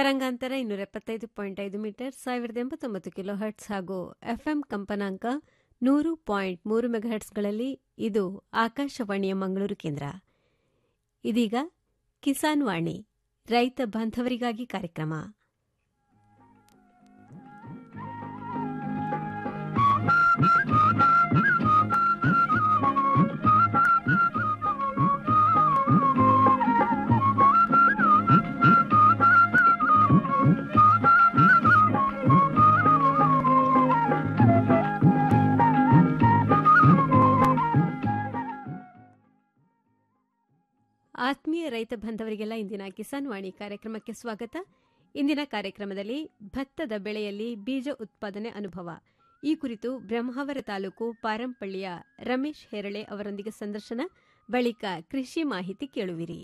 ತರಂಗಾಂತರ ಇನ್ನೂರ ಎಪ್ಪತ್ತೈದು ಪಾಯಿಂಟ್ ಐದು ಮೀಟರ್ ಸಾವಿರದ ಎಂಬತ್ತೊಂಬತ್ತು ಕಿಲೋ ಹರ್ಟ್ಸ್ ಹಾಗೂ ಎಫ್ಎಂ ಕಂಪನಾಂಕ ನೂರು ಪಾಯಿಂಟ್ ಮೂರು ಮೆಗಾಹರ್ಟ್ಸ್ಗಳಲ್ಲಿ ಇದು ಆಕಾಶವಾಣಿಯ ಮಂಗಳೂರು ಕೇಂದ್ರ ಇದೀಗ ಕಿಸಾನ್ ವಾಣಿ ರೈತ ಬಾಂಧವರಿಗಾಗಿ ಕಾರ್ಯಕ್ರಮ ಆತ್ಮೀಯ ರೈತ ಬಾಂಧವರಿಗೆಲ್ಲ ಇಂದಿನ ಕಿಸಾನ್ ವಾಣಿ ಕಾರ್ಯಕ್ರಮಕ್ಕೆ ಸ್ವಾಗತ ಇಂದಿನ ಕಾರ್ಯಕ್ರಮದಲ್ಲಿ ಭತ್ತದ ಬೆಳೆಯಲ್ಲಿ ಬೀಜ ಉತ್ಪಾದನೆ ಅನುಭವ ಈ ಕುರಿತು ಬ್ರಹ್ಮಾವರ ತಾಲೂಕು ಪಾರಂಪಳ್ಳಿಯ ರಮೇಶ್ ಹೆರಳೆ ಅವರೊಂದಿಗೆ ಸಂದರ್ಶನ ಬಳಿಕ ಕೃಷಿ ಮಾಹಿತಿ ಕೇಳುವಿರಿ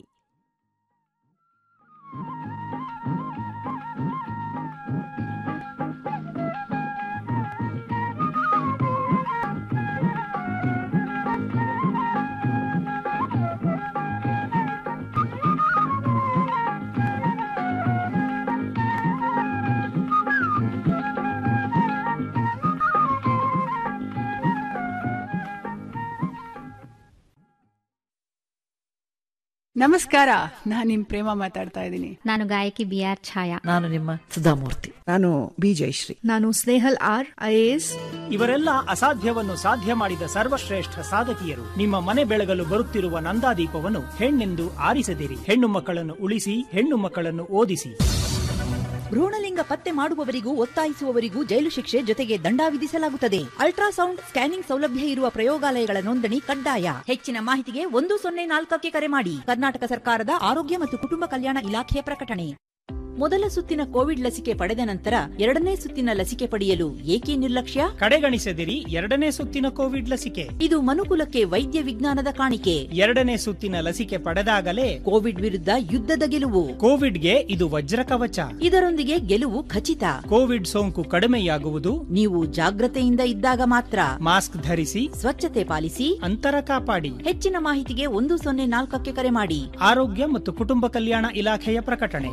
ನಮಸ್ಕಾರ ನಾನ್ ನಿಮ್ ಪ್ರೇಮ ಮಾತಾಡ್ತಾ ಇದ್ದೀನಿ ನಾನು ಗಾಯಕಿ ಬಿ ಆರ್ ಛಾಯಾ ನಾನು ನಿಮ್ಮ ಸುಧಾಮೂರ್ತಿ ನಾನು ಬಿ ಜಯಶ್ರೀ ನಾನು ಸ್ನೇಹಲ್ ಆರ್ ಐಎಎಸ್ ಇವರೆಲ್ಲ ಅಸಾಧ್ಯವನ್ನು ಸಾಧ್ಯ ಮಾಡಿದ ಸರ್ವಶ್ರೇಷ್ಠ ಸಾಧಕಿಯರು ನಿಮ್ಮ ಮನೆ ಬೆಳಗಲು ಬರುತ್ತಿರುವ ನಂದಾದೀಪವನ್ನು ಹೆಣ್ಣೆಂದು ಆರಿಸದಿರಿ ಹೆಣ್ಣು ಮಕ್ಕಳನ್ನು ಉಳಿಸಿ ಹೆಣ್ಣು ಮಕ್ಕಳನ್ನು ಓದಿಸಿ ಭ್ರೂಣಲಿಂಗ ಪತ್ತೆ ಮಾಡುವವರಿಗೂ ಒತ್ತಾಯಿಸುವವರಿಗೂ ಜೈಲು ಶಿಕ್ಷೆ ಜೊತೆಗೆ ದಂಡ ವಿಧಿಸಲಾಗುತ್ತದೆ ಅಲ್ಟ್ರಾಸೌಂಡ್ ಸ್ಕ್ಯಾನಿಂಗ್ ಸೌಲಭ್ಯ ಇರುವ ಪ್ರಯೋಗಾಲಯಗಳ ನೋಂದಣಿ ಕಡ್ಡಾಯ ಹೆಚ್ಚಿನ ಮಾಹಿತಿಗೆ ಒಂದು ಸೊನ್ನೆ ನಾಲ್ಕಕ್ಕೆ ಕರೆ ಮಾಡಿ ಕರ್ನಾಟಕ ಸರ್ಕಾರದ ಆರೋಗ್ಯ ಮತ್ತು ಕುಟುಂಬ ಕಲ್ಯಾಣ ಇಲಾಖೆಯ ಪ್ರಕಟಣೆ ಮೊದಲ ಸುತ್ತಿನ ಕೋವಿಡ್ ಲಸಿಕೆ ಪಡೆದ ನಂತರ ಎರಡನೇ ಸುತ್ತಿನ ಲಸಿಕೆ ಪಡೆಯಲು ಏಕೆ ನಿರ್ಲಕ್ಷ್ಯ ಕಡೆಗಣಿಸದಿರಿ ಎರಡನೇ ಸುತ್ತಿನ ಕೋವಿಡ್ ಲಸಿಕೆ ಇದು ಮನುಕುಲಕ್ಕೆ ವೈದ್ಯ ವಿಜ್ಞಾನದ ಕಾಣಿಕೆ ಎರಡನೇ ಸುತ್ತಿನ ಲಸಿಕೆ ಪಡೆದಾಗಲೇ ಕೋವಿಡ್ ವಿರುದ್ಧ ಯುದ್ಧದ ಗೆಲುವು ಕೋವಿಡ್ಗೆ ಇದು ವಜ್ರ ಕವಚ ಇದರೊಂದಿಗೆ ಗೆಲುವು ಖಚಿತ ಕೋವಿಡ್ ಸೋಂಕು ಕಡಿಮೆಯಾಗುವುದು ನೀವು ಜಾಗ್ರತೆಯಿಂದ ಇದ್ದಾಗ ಮಾತ್ರ ಮಾಸ್ಕ್ ಧರಿಸಿ ಸ್ವಚ್ಛತೆ ಪಾಲಿಸಿ ಅಂತರ ಕಾಪಾಡಿ ಹೆಚ್ಚಿನ ಮಾಹಿತಿಗೆ ಒಂದು ಸೊನ್ನೆ ನಾಲ್ಕಕ್ಕೆ ಕರೆ ಮಾಡಿ ಆರೋಗ್ಯ ಮತ್ತು ಕುಟುಂಬ ಕಲ್ಯಾಣ ಇಲಾಖೆಯ ಪ್ರಕಟಣೆ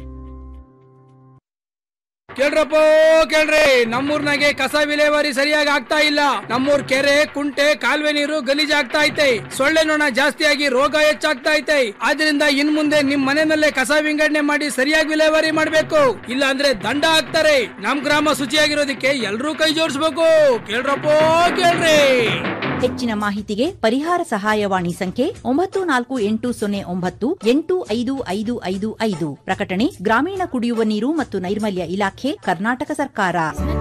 ಕೇಳ್ರಪ್ಪ ಕೇಳ್ರಿ ನಮ್ಮೂರ್ನಾಗೆ ಕಸ ವಿಲೇವಾರಿ ಸರಿಯಾಗಿ ಆಗ್ತಾ ಇಲ್ಲ ನಮ್ಮೂರ್ ಕೆರೆ ಕುಂಟೆ ಕಾಲುವೆ ನೀರು ಗಲೀಜ್ ಆಗ್ತಾ ಐತೆ ಸೊಳ್ಳೆ ನೊಣ ಜಾಸ್ತಿಯಾಗಿ ರೋಗ ಹೆಚ್ಚಾಗ್ತಾ ಐತೆ ಆದ್ರಿಂದ ಇನ್ ಮುಂದೆ ನಿಮ್ ಮನೆಯಲ್ಲೇ ಕಸ ವಿಂಗಡಣೆ ಮಾಡಿ ಸರಿಯಾಗಿ ವಿಲೇವಾರಿ ಮಾಡ್ಬೇಕು ಇಲ್ಲ ಅಂದ್ರೆ ದಂಡ ಹಾಕ್ತಾರೆ ನಮ್ ಗ್ರಾಮ ಶುಚಿಯಾಗಿರೋದಕ್ಕೆ ಎಲ್ರೂ ಕೈ ಜೋಡಿಸ್ಬೇಕು ಕೇಳ್ರಪ್ಪ ಕೇಳ್ರಿ ಹೆಚ್ಚಿನ ಮಾಹಿತಿಗೆ ಪರಿಹಾರ ಸಹಾಯವಾಣಿ ಸಂಖ್ಯೆ ಒಂಬತ್ತು ನಾಲ್ಕು ಎಂಟು ಸೊನ್ನೆ ಒಂಬತ್ತು ಎಂಟು ಐದು ಐದು ಐದು ಐದು ಪ್ರಕಟಣೆ ಗ್ರಾಮೀಣ ಕುಡಿಯುವ ನೀರು ಮತ್ತು ನೈರ್ಮಲ್ಯ ಇಲಾಖೆ ಕರ್ನಾಟಕ ಸರ್ಕಾರ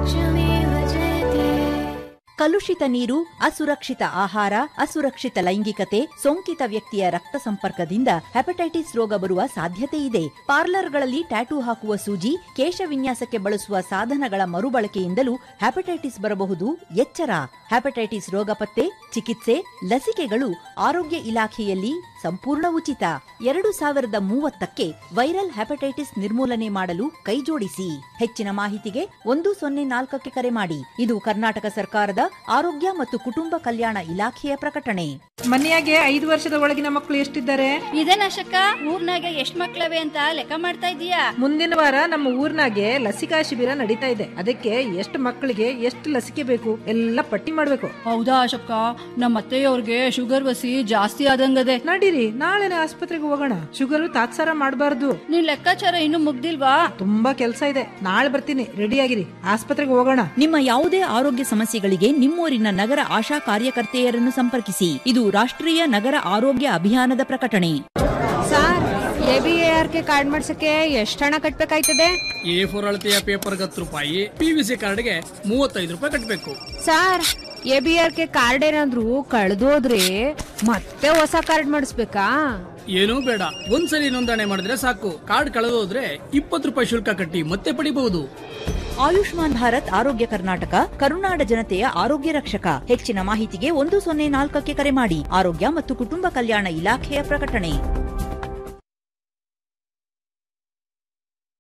ಕಲುಷಿತ ನೀರು ಅಸುರಕ್ಷಿತ ಆಹಾರ ಅಸುರಕ್ಷಿತ ಲೈಂಗಿಕತೆ ಸೋಂಕಿತ ವ್ಯಕ್ತಿಯ ರಕ್ತ ಸಂಪರ್ಕದಿಂದ ಹೆಪಟೈಟಿಸ್ ರೋಗ ಬರುವ ಸಾಧ್ಯತೆ ಇದೆ ಪಾರ್ಲರ್ಗಳಲ್ಲಿ ಟ್ಯಾಟೂ ಹಾಕುವ ಸೂಜಿ ಕೇಶ ವಿನ್ಯಾಸಕ್ಕೆ ಬಳಸುವ ಸಾಧನಗಳ ಮರುಬಳಕೆಯಿಂದಲೂ ಹೆಪಟೈಟಿಸ್ ಬರಬಹುದು ಎಚ್ಚರ ಹೆಪಟೈಟಿಸ್ ರೋಗ ಪತ್ತೆ ಚಿಕಿತ್ಸೆ ಲಸಿಕೆಗಳು ಆರೋಗ್ಯ ಇಲಾಖೆಯಲ್ಲಿ ಸಂಪೂರ್ಣ ಉಚಿತ ಎರಡು ಸಾವಿರದ ಮೂವತ್ತಕ್ಕೆ ವೈರಲ್ ಹೆಪಟೈಟಿಸ್ ನಿರ್ಮೂಲನೆ ಮಾಡಲು ಕೈಜೋಡಿಸಿ ಹೆಚ್ಚಿನ ಮಾಹಿತಿಗೆ ಒಂದು ಸೊನ್ನೆ ನಾಲ್ಕಕ್ಕೆ ಕರೆ ಮಾಡಿ ಇದು ಕರ್ನಾಟಕ ಸರ್ಕಾರದ ಆರೋಗ್ಯ ಮತ್ತು ಕುಟುಂಬ ಕಲ್ಯಾಣ ಇಲಾಖೆಯ ಪ್ರಕಟಣೆ ಮನೆಯಾಗೆ ಐದು ವರ್ಷದ ಒಳಗಿನ ಮಕ್ಕಳು ಎಷ್ಟಿದ್ದಾರೆ ಇದೇನಶಕ ಊರ್ನಾಗ ಎಷ್ಟ್ ಮಕ್ಳವೆ ಅಂತ ಲೆಕ್ಕ ಮಾಡ್ತಾ ಇದೀಯಾ ಮುಂದಿನ ವಾರ ನಮ್ಮ ಊರ್ನಾಗೆ ಲಸಿಕಾ ಶಿಬಿರ ನಡೀತಾ ಇದೆ ಅದಕ್ಕೆ ಎಷ್ಟು ಮಕ್ಕಳಿಗೆ ಎಷ್ಟು ಲಸಿಕೆ ಬೇಕು ಎಲ್ಲ ಪಟ್ಟಿ ಮಾಡ್ಬೇಕು ಹೌದಾ ಅಶಕ್ಕ ನಮ್ಮ ಅತ್ತೆಯವ್ರಿಗೆ ಶುಗರ್ ವಸಿ ಜಾಸ್ತಿ ಆದಂಗದೆ ನಡೀರಿ ನಾಳೆನೆ ಆಸ್ಪತ್ರೆಗೆ ಹೋಗೋಣ ಶುಗರ್ ತಾತ್ಸಾರ ಮಾಡಬಾರ್ದು ನಿನ್ ಲೆಕ್ಕಾಚಾರ ಇನ್ನು ಮುಗ್ದಿಲ್ವಾ ತುಂಬಾ ಕೆಲಸ ಇದೆ ನಾಳೆ ಬರ್ತೀನಿ ರೆಡಿ ಆಗಿರಿ ಆಸ್ಪತ್ರೆಗೆ ಹೋಗೋಣ ನಿಮ್ಮ ಯಾವುದೇ ಆರೋಗ್ಯ ಸಮಸ್ಯೆಗಳಿಗೆ ನಿಮ್ಮೂರಿನ ನಗರ ಆಶಾ ಕಾರ್ಯಕರ್ತೆಯರನ್ನು ಸಂಪರ್ಕಿಸಿ ಇದು ರಾಷ್ಟ್ರೀಯ ನಗರ ಆರೋಗ್ಯ ಅಭಿಯಾನದ ಪ್ರಕಟಣೆ sir A B R K card ಮಾಡ್ಸಕ್ಕೆ ಎಷ್ಟು ಹಣ ಕಟ್ಬೇಕಾಯ್ತದೆ ಎ ಫೋರ್ ಅಳತೆಯ ಪೇಪರ್ಗೆ ಹತ್ತು ರೂಪಾಯಿ ಪಿ ವಿ ಸಿ ಕಾರ್ಡ್ಗೆ ಮೂವತ್ತೈದು ರೂಪಾಯಿ ಕಟ್ಟಬೇಕು sir A B R K card ಏನಾದ್ರು ಕಳ್ದೋದ್ರೆ ಮತ್ತೆ ಹೊಸ ಕಾರ್ಡ್ ಮಾಡಿಸ್ಬೇಕಾ ಏನೂ ಬೇಡ ಒಂದ್ಸಲಿ ನೋಂದಣಿ ಮಾಡಿದ್ರೆ ಸಾಕು ಕಾರ್ಡ್ ಕಳೆದೋದ್ರೆ ಇಪ್ಪತ್ತು ರೂಪಾಯಿ ಶುಲ್ಕ ಕಟ್ಟಿ ಮತ್ತೆ ಪಡಿಬಹುದು ಆಯುಷ್ಮಾನ್ ಭಾರತ್ ಆರೋಗ್ಯ ಕರ್ನಾಟಕ ಕರುನಾಡ ಜನತೆಯ ಆರೋಗ್ಯ ರಕ್ಷಕ ಹೆಚ್ಚಿನ ಮಾಹಿತಿಗೆ ಒಂದು ಸೊನ್ನೆ ನಾಲ್ಕಕ್ಕೆ ಕರೆ ಮಾಡಿ ಆರೋಗ್ಯ ಮತ್ತು ಕುಟುಂಬ ಕಲ್ಯಾಣ ಇಲಾಖೆಯ ಪ್ರಕಟಣೆ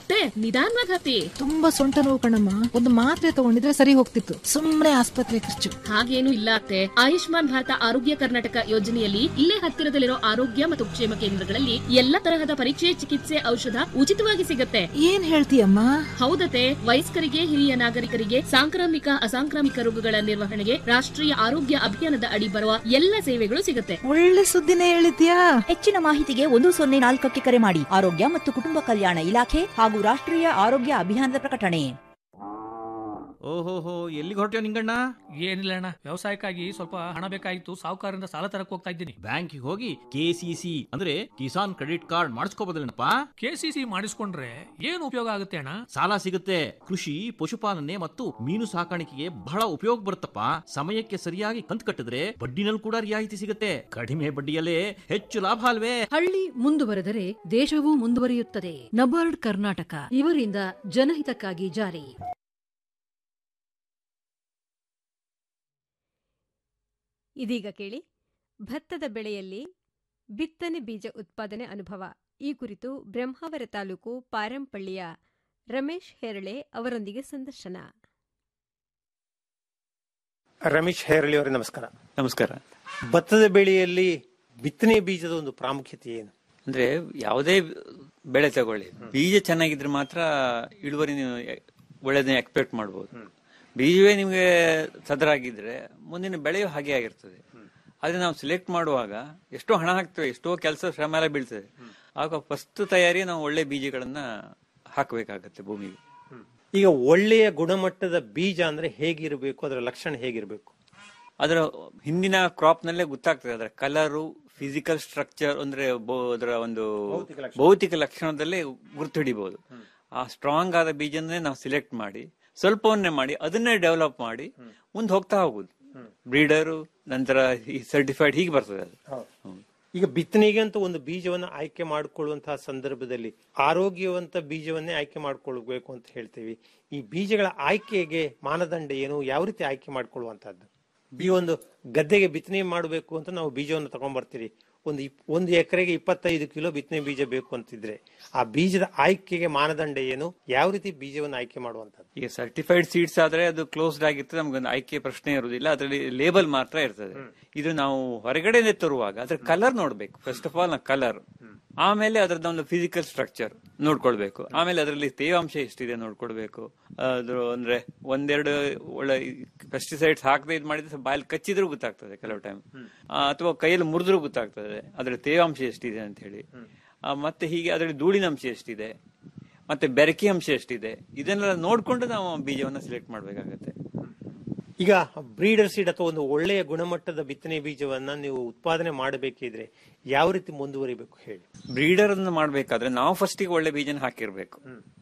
ಮತ್ತೆ ನಿಧಾನವಾಗಿ ಹತ್ತಿ ತುಂಬಾ ಸೊಂಟ ನೋವು ಕಣಮ್ಮ ಒಂದು ಮಾತ್ರೆ ತಗೊಂಡಿದ್ರೆ ಸರಿ ಹೋಗ್ತಿತ್ತು ಸುಮ್ನೆ ಆಸ್ಪತ್ರೆ ಖರ್ಚು ಹಾಗೇನು ಇಲ್ಲ ಅತ್ತೆ ಆಯುಷ್ಮಾನ್ ಭಾರತ ಆರೋಗ್ಯ ಕರ್ನಾಟಕ ಯೋಜನೆಯಲ್ಲಿ ಇಲ್ಲೇ ಹತ್ತಿರದಲ್ಲಿರೋ ಆರೋಗ್ಯ ಮತ್ತು ಕ್ಷೇಮ ಕೇಂದ್ರಗಳಲ್ಲಿ ಎಲ್ಲ ತರಹದ ಪರೀಕ್ಷೆ ಚಿಕಿತ್ಸೆ ಔಷಧ ಉಚಿತವಾಗಿ ಸಿಗುತ್ತೆ ಏನ್ ಹೇಳ್ತೀಯಮ್ಮ ಹೌದತೆ ವಯಸ್ಕರಿಗೆ ಹಿರಿಯ ನಾಗರಿಕರಿಗೆ ಸಾಂಕ್ರಾಮಿಕ ಅಸಾಂಕ್ರಾಮಿಕ ರೋಗಗಳ ನಿರ್ವಹಣೆಗೆ ರಾಷ್ಟ್ರೀಯ ಆರೋಗ್ಯ ಅಭಿಯಾನದ ಅಡಿ ಬರುವ ಎಲ್ಲ ಸೇವೆಗಳು ಸಿಗುತ್ತೆ ಒಳ್ಳೆ ಸುದ್ದಿನೇ ಹೇಳಿದ್ಯಾ ಹೆಚ್ಚಿನ ಮಾಹಿತಿಗೆ ಒಂದು ಸೊನ್ನೆ ನಾಲ್ಕಕ್ಕೆ ಕರೆ ಮಾಡಿ ಆರೋಗ್ಯ ಮತ್ತು ಕುಟುಂಬ ಕಲ್ಯಾಣ ಇಲಾಖೆ ಹಾಗೂ ರಾಷ್ಟ್ರೀಯ ಆರೋಗ್ಯ ಅಭಿಯಾನದ ಪ್ರಕಟಣೆ ಓಹೋಹೋ ಎಲ್ಲಿಗೆ ಹೊರಟ್ಯೋ ನಿಂಗಣ್ಣ ಏನಿಲ್ಲ ಅಣ್ಣ ವ್ಯವಸಾಯಕ್ಕಾಗಿ ಸ್ವಲ್ಪ ಹಣ ಬೇಕಾಗಿತ್ತು ಸಾಹುಕಾರರಿಂದ ಸಾಲ ತರಕ್ ಹೋಗ್ತಾ ಇದ್ದೀನಿ ಬ್ಯಾಂಕಿಗೆ ಹೋಗಿ ಕೆಸಿಸಿ ಅಂದ್ರೆ ಕಿಸಾನ್ ಕ್ರೆಡಿಟ್ ಕಾರ್ಡ್ ಮಾಡಿಸ್ಕೋಬೋದಲ್ಲೇನಪ್ಪ ಕೆಸಿಸಿ ಮಾಡಿಸ್ಕೊಂಡ್ರೆ ಏನು ಉಪಯೋಗ ಆಗುತ್ತೆ ಅಣ್ಣ ಸಾಲ ಸಿಗುತ್ತೆ ಕೃಷಿ ಪಶುಪಾಲನೆ ಮತ್ತು ಮೀನು ಸಾಕಾಣಿಕೆಗೆ ಬಹಳ ಉಪಯೋಗ ಬರುತ್ತಪ್ಪ ಸಮಯಕ್ಕೆ ಸರಿಯಾಗಿ ಕಂತು ಕಟ್ಟಿದ್ರೆ ಬಡ್ಡಿನಲ್ಲಿ ಕೂಡ ರಿಯಾಯಿತಿ ಸಿಗುತ್ತೆ ಕಡಿಮೆ ಬಡ್ಡಿಯಲ್ಲೇ ಹೆಚ್ಚು ಲಾಭ ಅಲ್ವೇ ಹಳ್ಳಿ ಮುಂದುವರೆದರೆ ದೇಶವೂ ಮುಂದುವರಿಯುತ್ತದೆ ನಬಾರ್ಡ್ ಕರ್ನಾಟಕ ಇವರಿಂದ ಜನಹಿತಕ್ಕಾಗಿ ಜಾರಿ ಇದೀಗ ಕೇಳಿ ಭತ್ತದ ಬೆಳೆಯಲ್ಲಿ ಬಿತ್ತನೆ ಬೀಜ ಉತ್ಪಾದನೆ ಅನುಭವ ಈ ಕುರಿತು ಬ್ರಹ್ಮಾವರ ತಾಲೂಕು ಪಾರಂಪಳ್ಳಿಯ ರಮೇಶ್ ಹೆರಳೆ ಅವರೊಂದಿಗೆ ಸಂದರ್ಶನ ರಮೇಶ್ ಹೇರಳಿ ಅವರೇ ನಮಸ್ಕಾರ ನಮಸ್ಕಾರ ಭತ್ತದ ಬೆಳೆಯಲ್ಲಿ ಬಿತ್ತನೆ ಬೀಜದ ಒಂದು ಪ್ರಾಮುಖ್ಯತೆ ಏನು ಅಂದ್ರೆ ಯಾವುದೇ ಬೆಳೆ ತಗೊಳ್ಳಿ ಬೀಜ ಚೆನ್ನಾಗಿದ್ರೆ ಮಾತ್ರ ಇಳುವರಿ ನೀವು ಒಳ್ಳೇದನ್ನ ಎಕ್ಸ್ಪೆಕ್ಟ್ ಮಾಡ್ಬೋದು ಬೀಜವೇ ನಿಮಗೆ ಸದರಾಗಿದ್ರೆ ಮುಂದಿನ ಬೆಳೆಯು ಹಾಗೆ ಆಗಿರ್ತದೆ ಆದ್ರೆ ನಾವು ಸೆಲೆಕ್ಟ್ ಮಾಡುವಾಗ ಎಷ್ಟೋ ಹಣ ಹಾಕ್ತೇವೆ ಎಷ್ಟೋ ಕೆಲಸ ಶ್ರಮ ಎಲ್ಲ ಬೀಳ್ತದೆ ಆಗ ಫಸ್ಟ್ ತಯಾರಿ ನಾವು ಒಳ್ಳೆ ಬೀಜಗಳನ್ನ ಹಾಕಬೇಕಾಗತ್ತೆ ಭೂಮಿಗೆ ಈಗ ಒಳ್ಳೆಯ ಗುಣಮಟ್ಟದ ಬೀಜ ಅಂದ್ರೆ ಹೇಗಿರಬೇಕು ಅದರ ಲಕ್ಷಣ ಹೇಗಿರಬೇಕು ಅದರ ಹಿಂದಿನ ಕ್ರಾಪ್ ನಲ್ಲೇ ಗೊತ್ತಾಗ್ತದೆ ಅದರ ಕಲರು ಫಿಸಿಕಲ್ ಸ್ಟ್ರಕ್ಚರ್ ಅಂದ್ರೆ ಬೊ- ಅದರ ಒಂದು ಭೌತಿಕ ಲಕ್ಷಣದಲ್ಲೇ ಗುರ್ತು ಹಿಡಿಬಹುದು ಆ ಸ್ಟ್ರಾಂಗ್ ಆದ ಬೀಜನೇ ನಾವು ಸಿಲೆಕ್ಟ್ ಮಾಡಿ ಸ್ವಲ್ಪವನ್ನೇ ಮಾಡಿ ಅದನ್ನೇ ಡೆವಲಪ್ ಮಾಡಿ ಮುಂದೆ ಹೋಗ್ತಾ ಹೋಗುದು ಬ್ರೀಡರು ನಂತರ ಈ ಸರ್ಟಿಫೈಡ್ ಹೀಗೆ ಬರ್ತದೆ ಅದು ಈಗ ಬಿತ್ತನೆಗೆ ಅಂತ ಒಂದು ಬೀಜವನ್ನು ಆಯ್ಕೆ ಮಾಡಿಕೊಳ್ಳುವಂತಹ ಸಂದರ್ಭದಲ್ಲಿ ಆರೋಗ್ಯವಂತ ಬೀಜವನ್ನೇ ಆಯ್ಕೆ ಮಾಡ್ಕೊಳ್ಬೇಕು ಅಂತ ಹೇಳ್ತೀವಿ ಈ ಬೀಜಗಳ ಆಯ್ಕೆಗೆ ಮಾನದಂಡ ಏನು ಯಾವ ರೀತಿ ಆಯ್ಕೆ ಮಾಡ್ಕೊಳ್ಳುವಂತಹದ್ದು ಈ ಒಂದು ಗದ್ದೆಗೆ ಬಿತ್ತನೆ ಮಾಡಬೇಕು ಅಂತ ನಾವು ಬೀಜವನ್ನು ತಗೊಂಡ್ಬರ್ತೀರಿ ಒಂದು ಇಪ್- ಒಂದು ಎಕರೆಗೆ ಇಪ್ಪತ್ತೈದು ಕಿಲೋ ಬಿತ್ತನೆ ಬೀಜ ಬೇಕು ಅಂತಿದ್ರೆ ಆ ಬೀಜದ ಆಯ್ಕೆಗೆ ಮಾನದಂಡ ಏನು ಯಾವ ರೀತಿ ಬೀಜವನ್ನು ಆಯ್ಕೆ ಮಾಡುವಂತದ್ದು ಈಗ ಸರ್ಟಿಫೈಡ್ ಸೀಡ್ಸ್ ಆದ್ರೆ ಅದು ಕ್ಲೋಸ್ಡ್ ಆಗಿರ್ತದೆ ನಮ್ಗೊಂದು ಆಯ್ಕೆ ಪ್ರಶ್ನೆ ಇರುವುದಿಲ್ಲ ಅದರಲ್ಲಿ ಲೇಬಲ್ ಮಾತ್ರ ಇರ್ತದೆ ಇದು ನಾವು ಹೊರಗಡೆ ತರುವಾಗ ಅದ್ರ ಕಲರ್ ನೋಡ್ಬೇಕು ಫಸ್ಟ್ ಆಫ್ ಆಲ್ ನಾ ಕಲರ್ ಆಮೇಲೆ ಅದ್ರದ್ದು ಒಂದು ಫಿಸಿಕಲ್ ಸ್ಟ್ರಕ್ಚರ್ ನೋಡ್ಕೊಳ್ಬೇಕು ಆಮೇಲೆ ಅದರಲ್ಲಿ ತೇವಾಂಶ ಎಷ್ಟಿದೆ ನೋಡ್ಕೊಳ್ಬೇಕು ಅದ್ರ ಅಂದ್ರೆ ಒಂದೆರಡು ಒಳ್ಳೆ ಪೆಸ್ಟಿಸೈಡ್ಸ್ ಹಾಕದೆ ಇದು ಮಾಡಿದ್ರೆ ಬಾಯಲ್ಲಿ ಕಚ್ಚಿದ್ರೂ ಗೊತ್ತಾಗ್ತದೆ ಕೆಲವು ಟೈಮ್ ಅಥವಾ ಕೈಯಲ್ಲಿ ಮುರಿದ್ರೂ ಗೊತ್ತಾಗ್ತದೆ ಅದ್ರ ತೇವಾಂಶ ಎಷ್ಟಿದೆ ಅಂತ ಹೇಳಿ ಆ, ಮತ್ತೆ ಹೀಗೆ ಅದರಲ್ಲಿ ಧೂಳಿನ ಅಂಶ ಎಷ್ಟಿದೆ ಮತ್ತೆ ಬೆರಕೆ ಅಂಶ ಎಷ್ಟಿದೆ ಇದನ್ನೆಲ್ಲ ನೋಡ್ಕೊಂಡು ನಾವು ಬೀಜವನ್ನ ಸೆಲೆಕ್ಟ್ ಮಾಡ್ಬೇಕಾಗತ್ತೆ ಈಗ ಬ್ರೀಡರ್ ಸೀಡ್ ಅಥವಾ ಒಂದು ಒಳ್ಳೆಯ ಗುಣಮಟ್ಟದ ಬಿತ್ತನೆ ಬೀಜವನ್ನ ನೀವು ಉತ್ಪಾದನೆ ಮಾಡಬೇಕಿದ್ರೆ ಯಾವ ರೀತಿ ಮುಂದುವರಿಬೇಕು ಹೇಳಿ ಬ್ರೀಡರ್ ಅನ್ನು ಮಾಡ್ಬೇಕಾದ್ರೆ ನಾವು ಫಸ್ಟಿಗೆ ಒಳ್ಳೆ ಬೀಜನ ಹಾಕಿರ್ಬೇಕು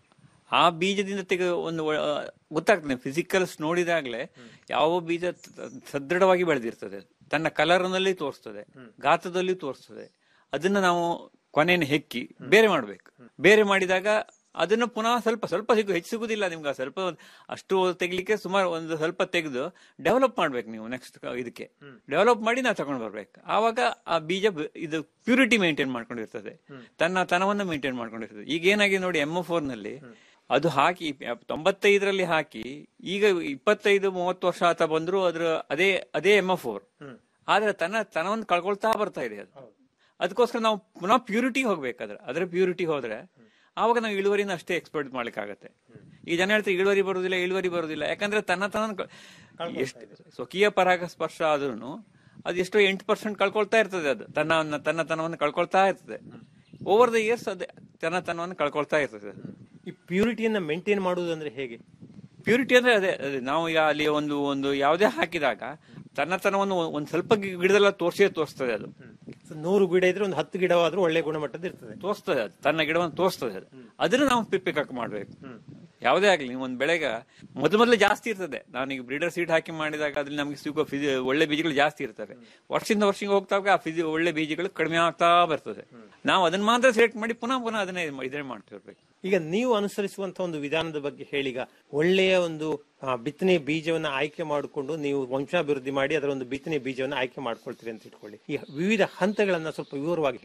ಆ ಬೀಜದಿಂದ ತೆಗೆ ಒಂದು ಒ- ಗೊತ್ತಾಗ್ತದೆ ಫಿಸಿಕಲ್ಸ್ ನೋಡಿದಾಗ್ಲೇ ಯಾವ ಬೀಜ ತ- ಸದೃಢವಾಗಿ ಬೆಳೆದಿರ್ತದೆ ತನ್ನ ಕಲರ್ ನಲ್ಲಿ ತೋರಿಸ್ತದೆ ಗಾತ್ರದಲ್ಲಿ ತೋರಿಸ್ತದೆ ಅದನ್ನ ನಾವು ಕೊನೆಯನ್ನು ಹೆಕ್ಕಿ ಬೇರೆ ಮಾಡ್ಬೇಕು ಬೇರೆ ಮಾಡಿದಾಗ ಅದನ್ನು ಪುನಃ ಸ್ವಲ್ಪ ಸ್ವಲ್ಪ ಸಿಗು ಹೆಚ್ಚು ಸಿಗುದಿಲ್ಲ ನಿಮ್ಗೆ ಆ ಸ್ವಲ್ಪ ಒಂದ್- ಅಷ್ಟು ತೆಗಿಲಿಕ್ಕೆ ಸುಮಾರು ಒಂದು ಸ್ವಲ್ಪ ತೆಗೆದು ಡೆವಲಪ್ ಮಾಡ್ಬೇಕು ನೀವು ನೆಕ್ಸ್ಟ್ ಇದಕ್ಕೆ ಡೆವಲಪ್ ಮಾಡಿ ನಾವು ತಗೊಂಡು ಬರ್ಬೇಕು ಆವಾಗ ಆ ಬೀಜ ಬ- ಇದು ಪ್ಯೂರಿಟಿ ಮೇಂಟೈನ್ ಮಾಡ್ಕೊಂಡಿರ್ತದೆ ತನ್ನ ತನವನ್ನು ಮೇಂಟೈನ್ ಮಾಡ್ಕೊಂಡಿರ್ತದೆ ಈಗ ಏನಾಗಿದೆ ನೋಡಿ ಎಮ್ ಫೋರ್ ನಲ್ಲಿ ಅದು ಹಾಕಿ ತೊಂಬತ್ತೈದರಲ್ಲಿ ಹಾಕಿ ಈಗ ಇಪ್ಪತ್ತೈದು ಮೂವತ್ತು ವರ್ಷ ಆತ ಬಂದ್ರು ಅದ್ರ ಅದೇ ಅದೇ ಎಮ್ ಫೋರ್ ಆದ್ರೆ ತನ್ನ ತನವನ್ನು ಕಳ್ಕೊಳ್ತಾ ಬರ್ತಾ ಇದೆ ಅದು ಅದಕ್ಕೋಸ್ಕರ ನಾವು ಪುನಃ ಪ್ಯೂರಿಟಿ ಹೋಗ್ಬೇಕಾದ್ರೆ ಅದ್ರ ಪ್ಯೂರಿಟಿ ಹೋದ್ರೆ ಆವಾಗ ನಾವು ಇಳುವರಿನ ಅಷ್ಟೇ ಎಕ್ಸ್ಪೆಕ್ಟ್ ಮಾಡ್ಲಿಕ್ಕಾಗತ್ತೆ ಈ ಜನ ಹೇಳ್ತಾರೆ ಇಳುವರಿ ಬರುದಿಲ್ಲ ಇಳುವರಿ ಬರುದಿಲ್ಲ ಯಾಕಂದ್ರೆ ತನ್ನ ತನ ಎಷ್ಟು ಸ್ವಕೀಯ ಪರಾಗ ಸ್ಪರ್ಶ ಆದ್ರೂ ಅದು ಎಷ್ಟೋ ಎಂಟು ಪರ್ಸೆಂಟ್ ಕಳ್ಕೊಳ್ತಾ ಇರ್ತದೆ ಅದು ತನ್ನ ತನ್ನ ತನವನ್ನು ಕಳ್ಕೊಳ್ತಾ ಇರ್ತದೆ ಓವರ್ ದ ಇಯರ್ಸ್ ಅದೇ ತನ್ನ ತನವನ್ನು ಕಳ್ಕೊಳ್ತಾ ಇರ್ತದೆ ಅದು. ಈ ಪ್ಯೂರಿಟಿಯನ್ನ ಮೇಂಟೈನ್ ಮಾಡುವುದಂದ್ರೆ ಹೇಗೆ ಪ್ಯೂರಿಟಿ ಅಂದ್ರೆ ಅದೇ ಅದೇ ನಾವು ಈಗ ಅಲ್ಲಿ ಒಂದು ಒಂದು ಯಾವುದೇ ಹಾಕಿದಾಗ ತನ್ನತನವನ್ನು ಒಂದ್ ಸ್ವಲ್ಪ ಗಿ- ಗಿಡದಲ್ಲ ತೋರಿಸೇ ತೋರಿಸ್ತದೆ ಅದು ಸೊ ನೂರು ಗಿಡ ಇದ್ರೆ ಒಂದು ಹತ್ತು ಗಿಡವಾದ್ರೂ ಒಳ್ಳೆ ಗುಣಮಟ್ಟದ ಇರ್ತದೆ ತೋರಿಸ್ತದೆ ಅದು ತನ್ನ ಗಿಡವನ್ನು ತೋರಿಸ್ತದೆ ಅದು ಅದನ್ನ ನಾವು ಪಿಕ್ ಮಾಡ್ಬೇಕು ಯಾವುದೇ ಆಗ್ಲಿ ನೀವು ಒಂದ್ ಬೆಳೆಗ ಮೊದಲು ಮೊದಲು ಜಾಸ್ತಿ ಇರ್ತದೆ ನಾನೀಗ ಬ್ರೀಡರ್ ಸೀಟ್ ಹಾಕಿ ಮಾಡಿದಾಗ ಅದ್ರಲ್ಲಿ ನಮಗೆ ಸಿಗೋ ಫಿಸಿ ಒಳ್ಳೆ ಬೀಜಗಳು ಜಾಸ್ತಿ ಇರ್ತವೆ ವರ್ಷದಿಂದ ವರ್ಷಕ್ಕೆ ಹೋಗ್ತಾಗ ಆ ಫಿಸಿ ಒಳ್ಳೆ ಬೀಜಗಳು ಕಡಿಮೆ ಆಗ್ತಾ ಬರ್ತದೆ ನಾವು ಅದನ್ನ ಮಾತ್ರ ಸೆಲೆಕ್ಟ್ ಮಾಡಿ ಪುನಃ ಪುನಃ ಅದನ್ನೇ ಇದೇ ಮಾಡ್ತಿರ್ಬೇಕು ಈಗ ನೀವು ಅನುಸರಿಸುವಂತ ಒಂದು ವಿಧಾನದ ಬಗ್ಗೆ ಹೇಳಿಗ ಒಳ್ಳೆಯ ಒಂದು ಆ, ಬಿತ್ತನೆ ಬೀಜವನ್ನ ಆಯ್ಕೆ ಮಾಡಿಕೊಂಡು ನೀವು ವಂಶಾಭಿವೃದ್ಧಿ ಮಾಡಿ ಅದರ ಒಂದು ಬಿತ್ತನೆ ಬೀಜವನ್ನ ಆಯ್ಕೆ ಮಾಡ್ಕೊಳ್ತೀರಿ ಅಂತ ಇಟ್ಕೊಳ್ಳಿ ಈ ವಿವಿಧ ಹಂತಗಳನ್ನ ಸ್ವಲ್ಪ ವಿವರವಾಗಿ ಹೇಳಿ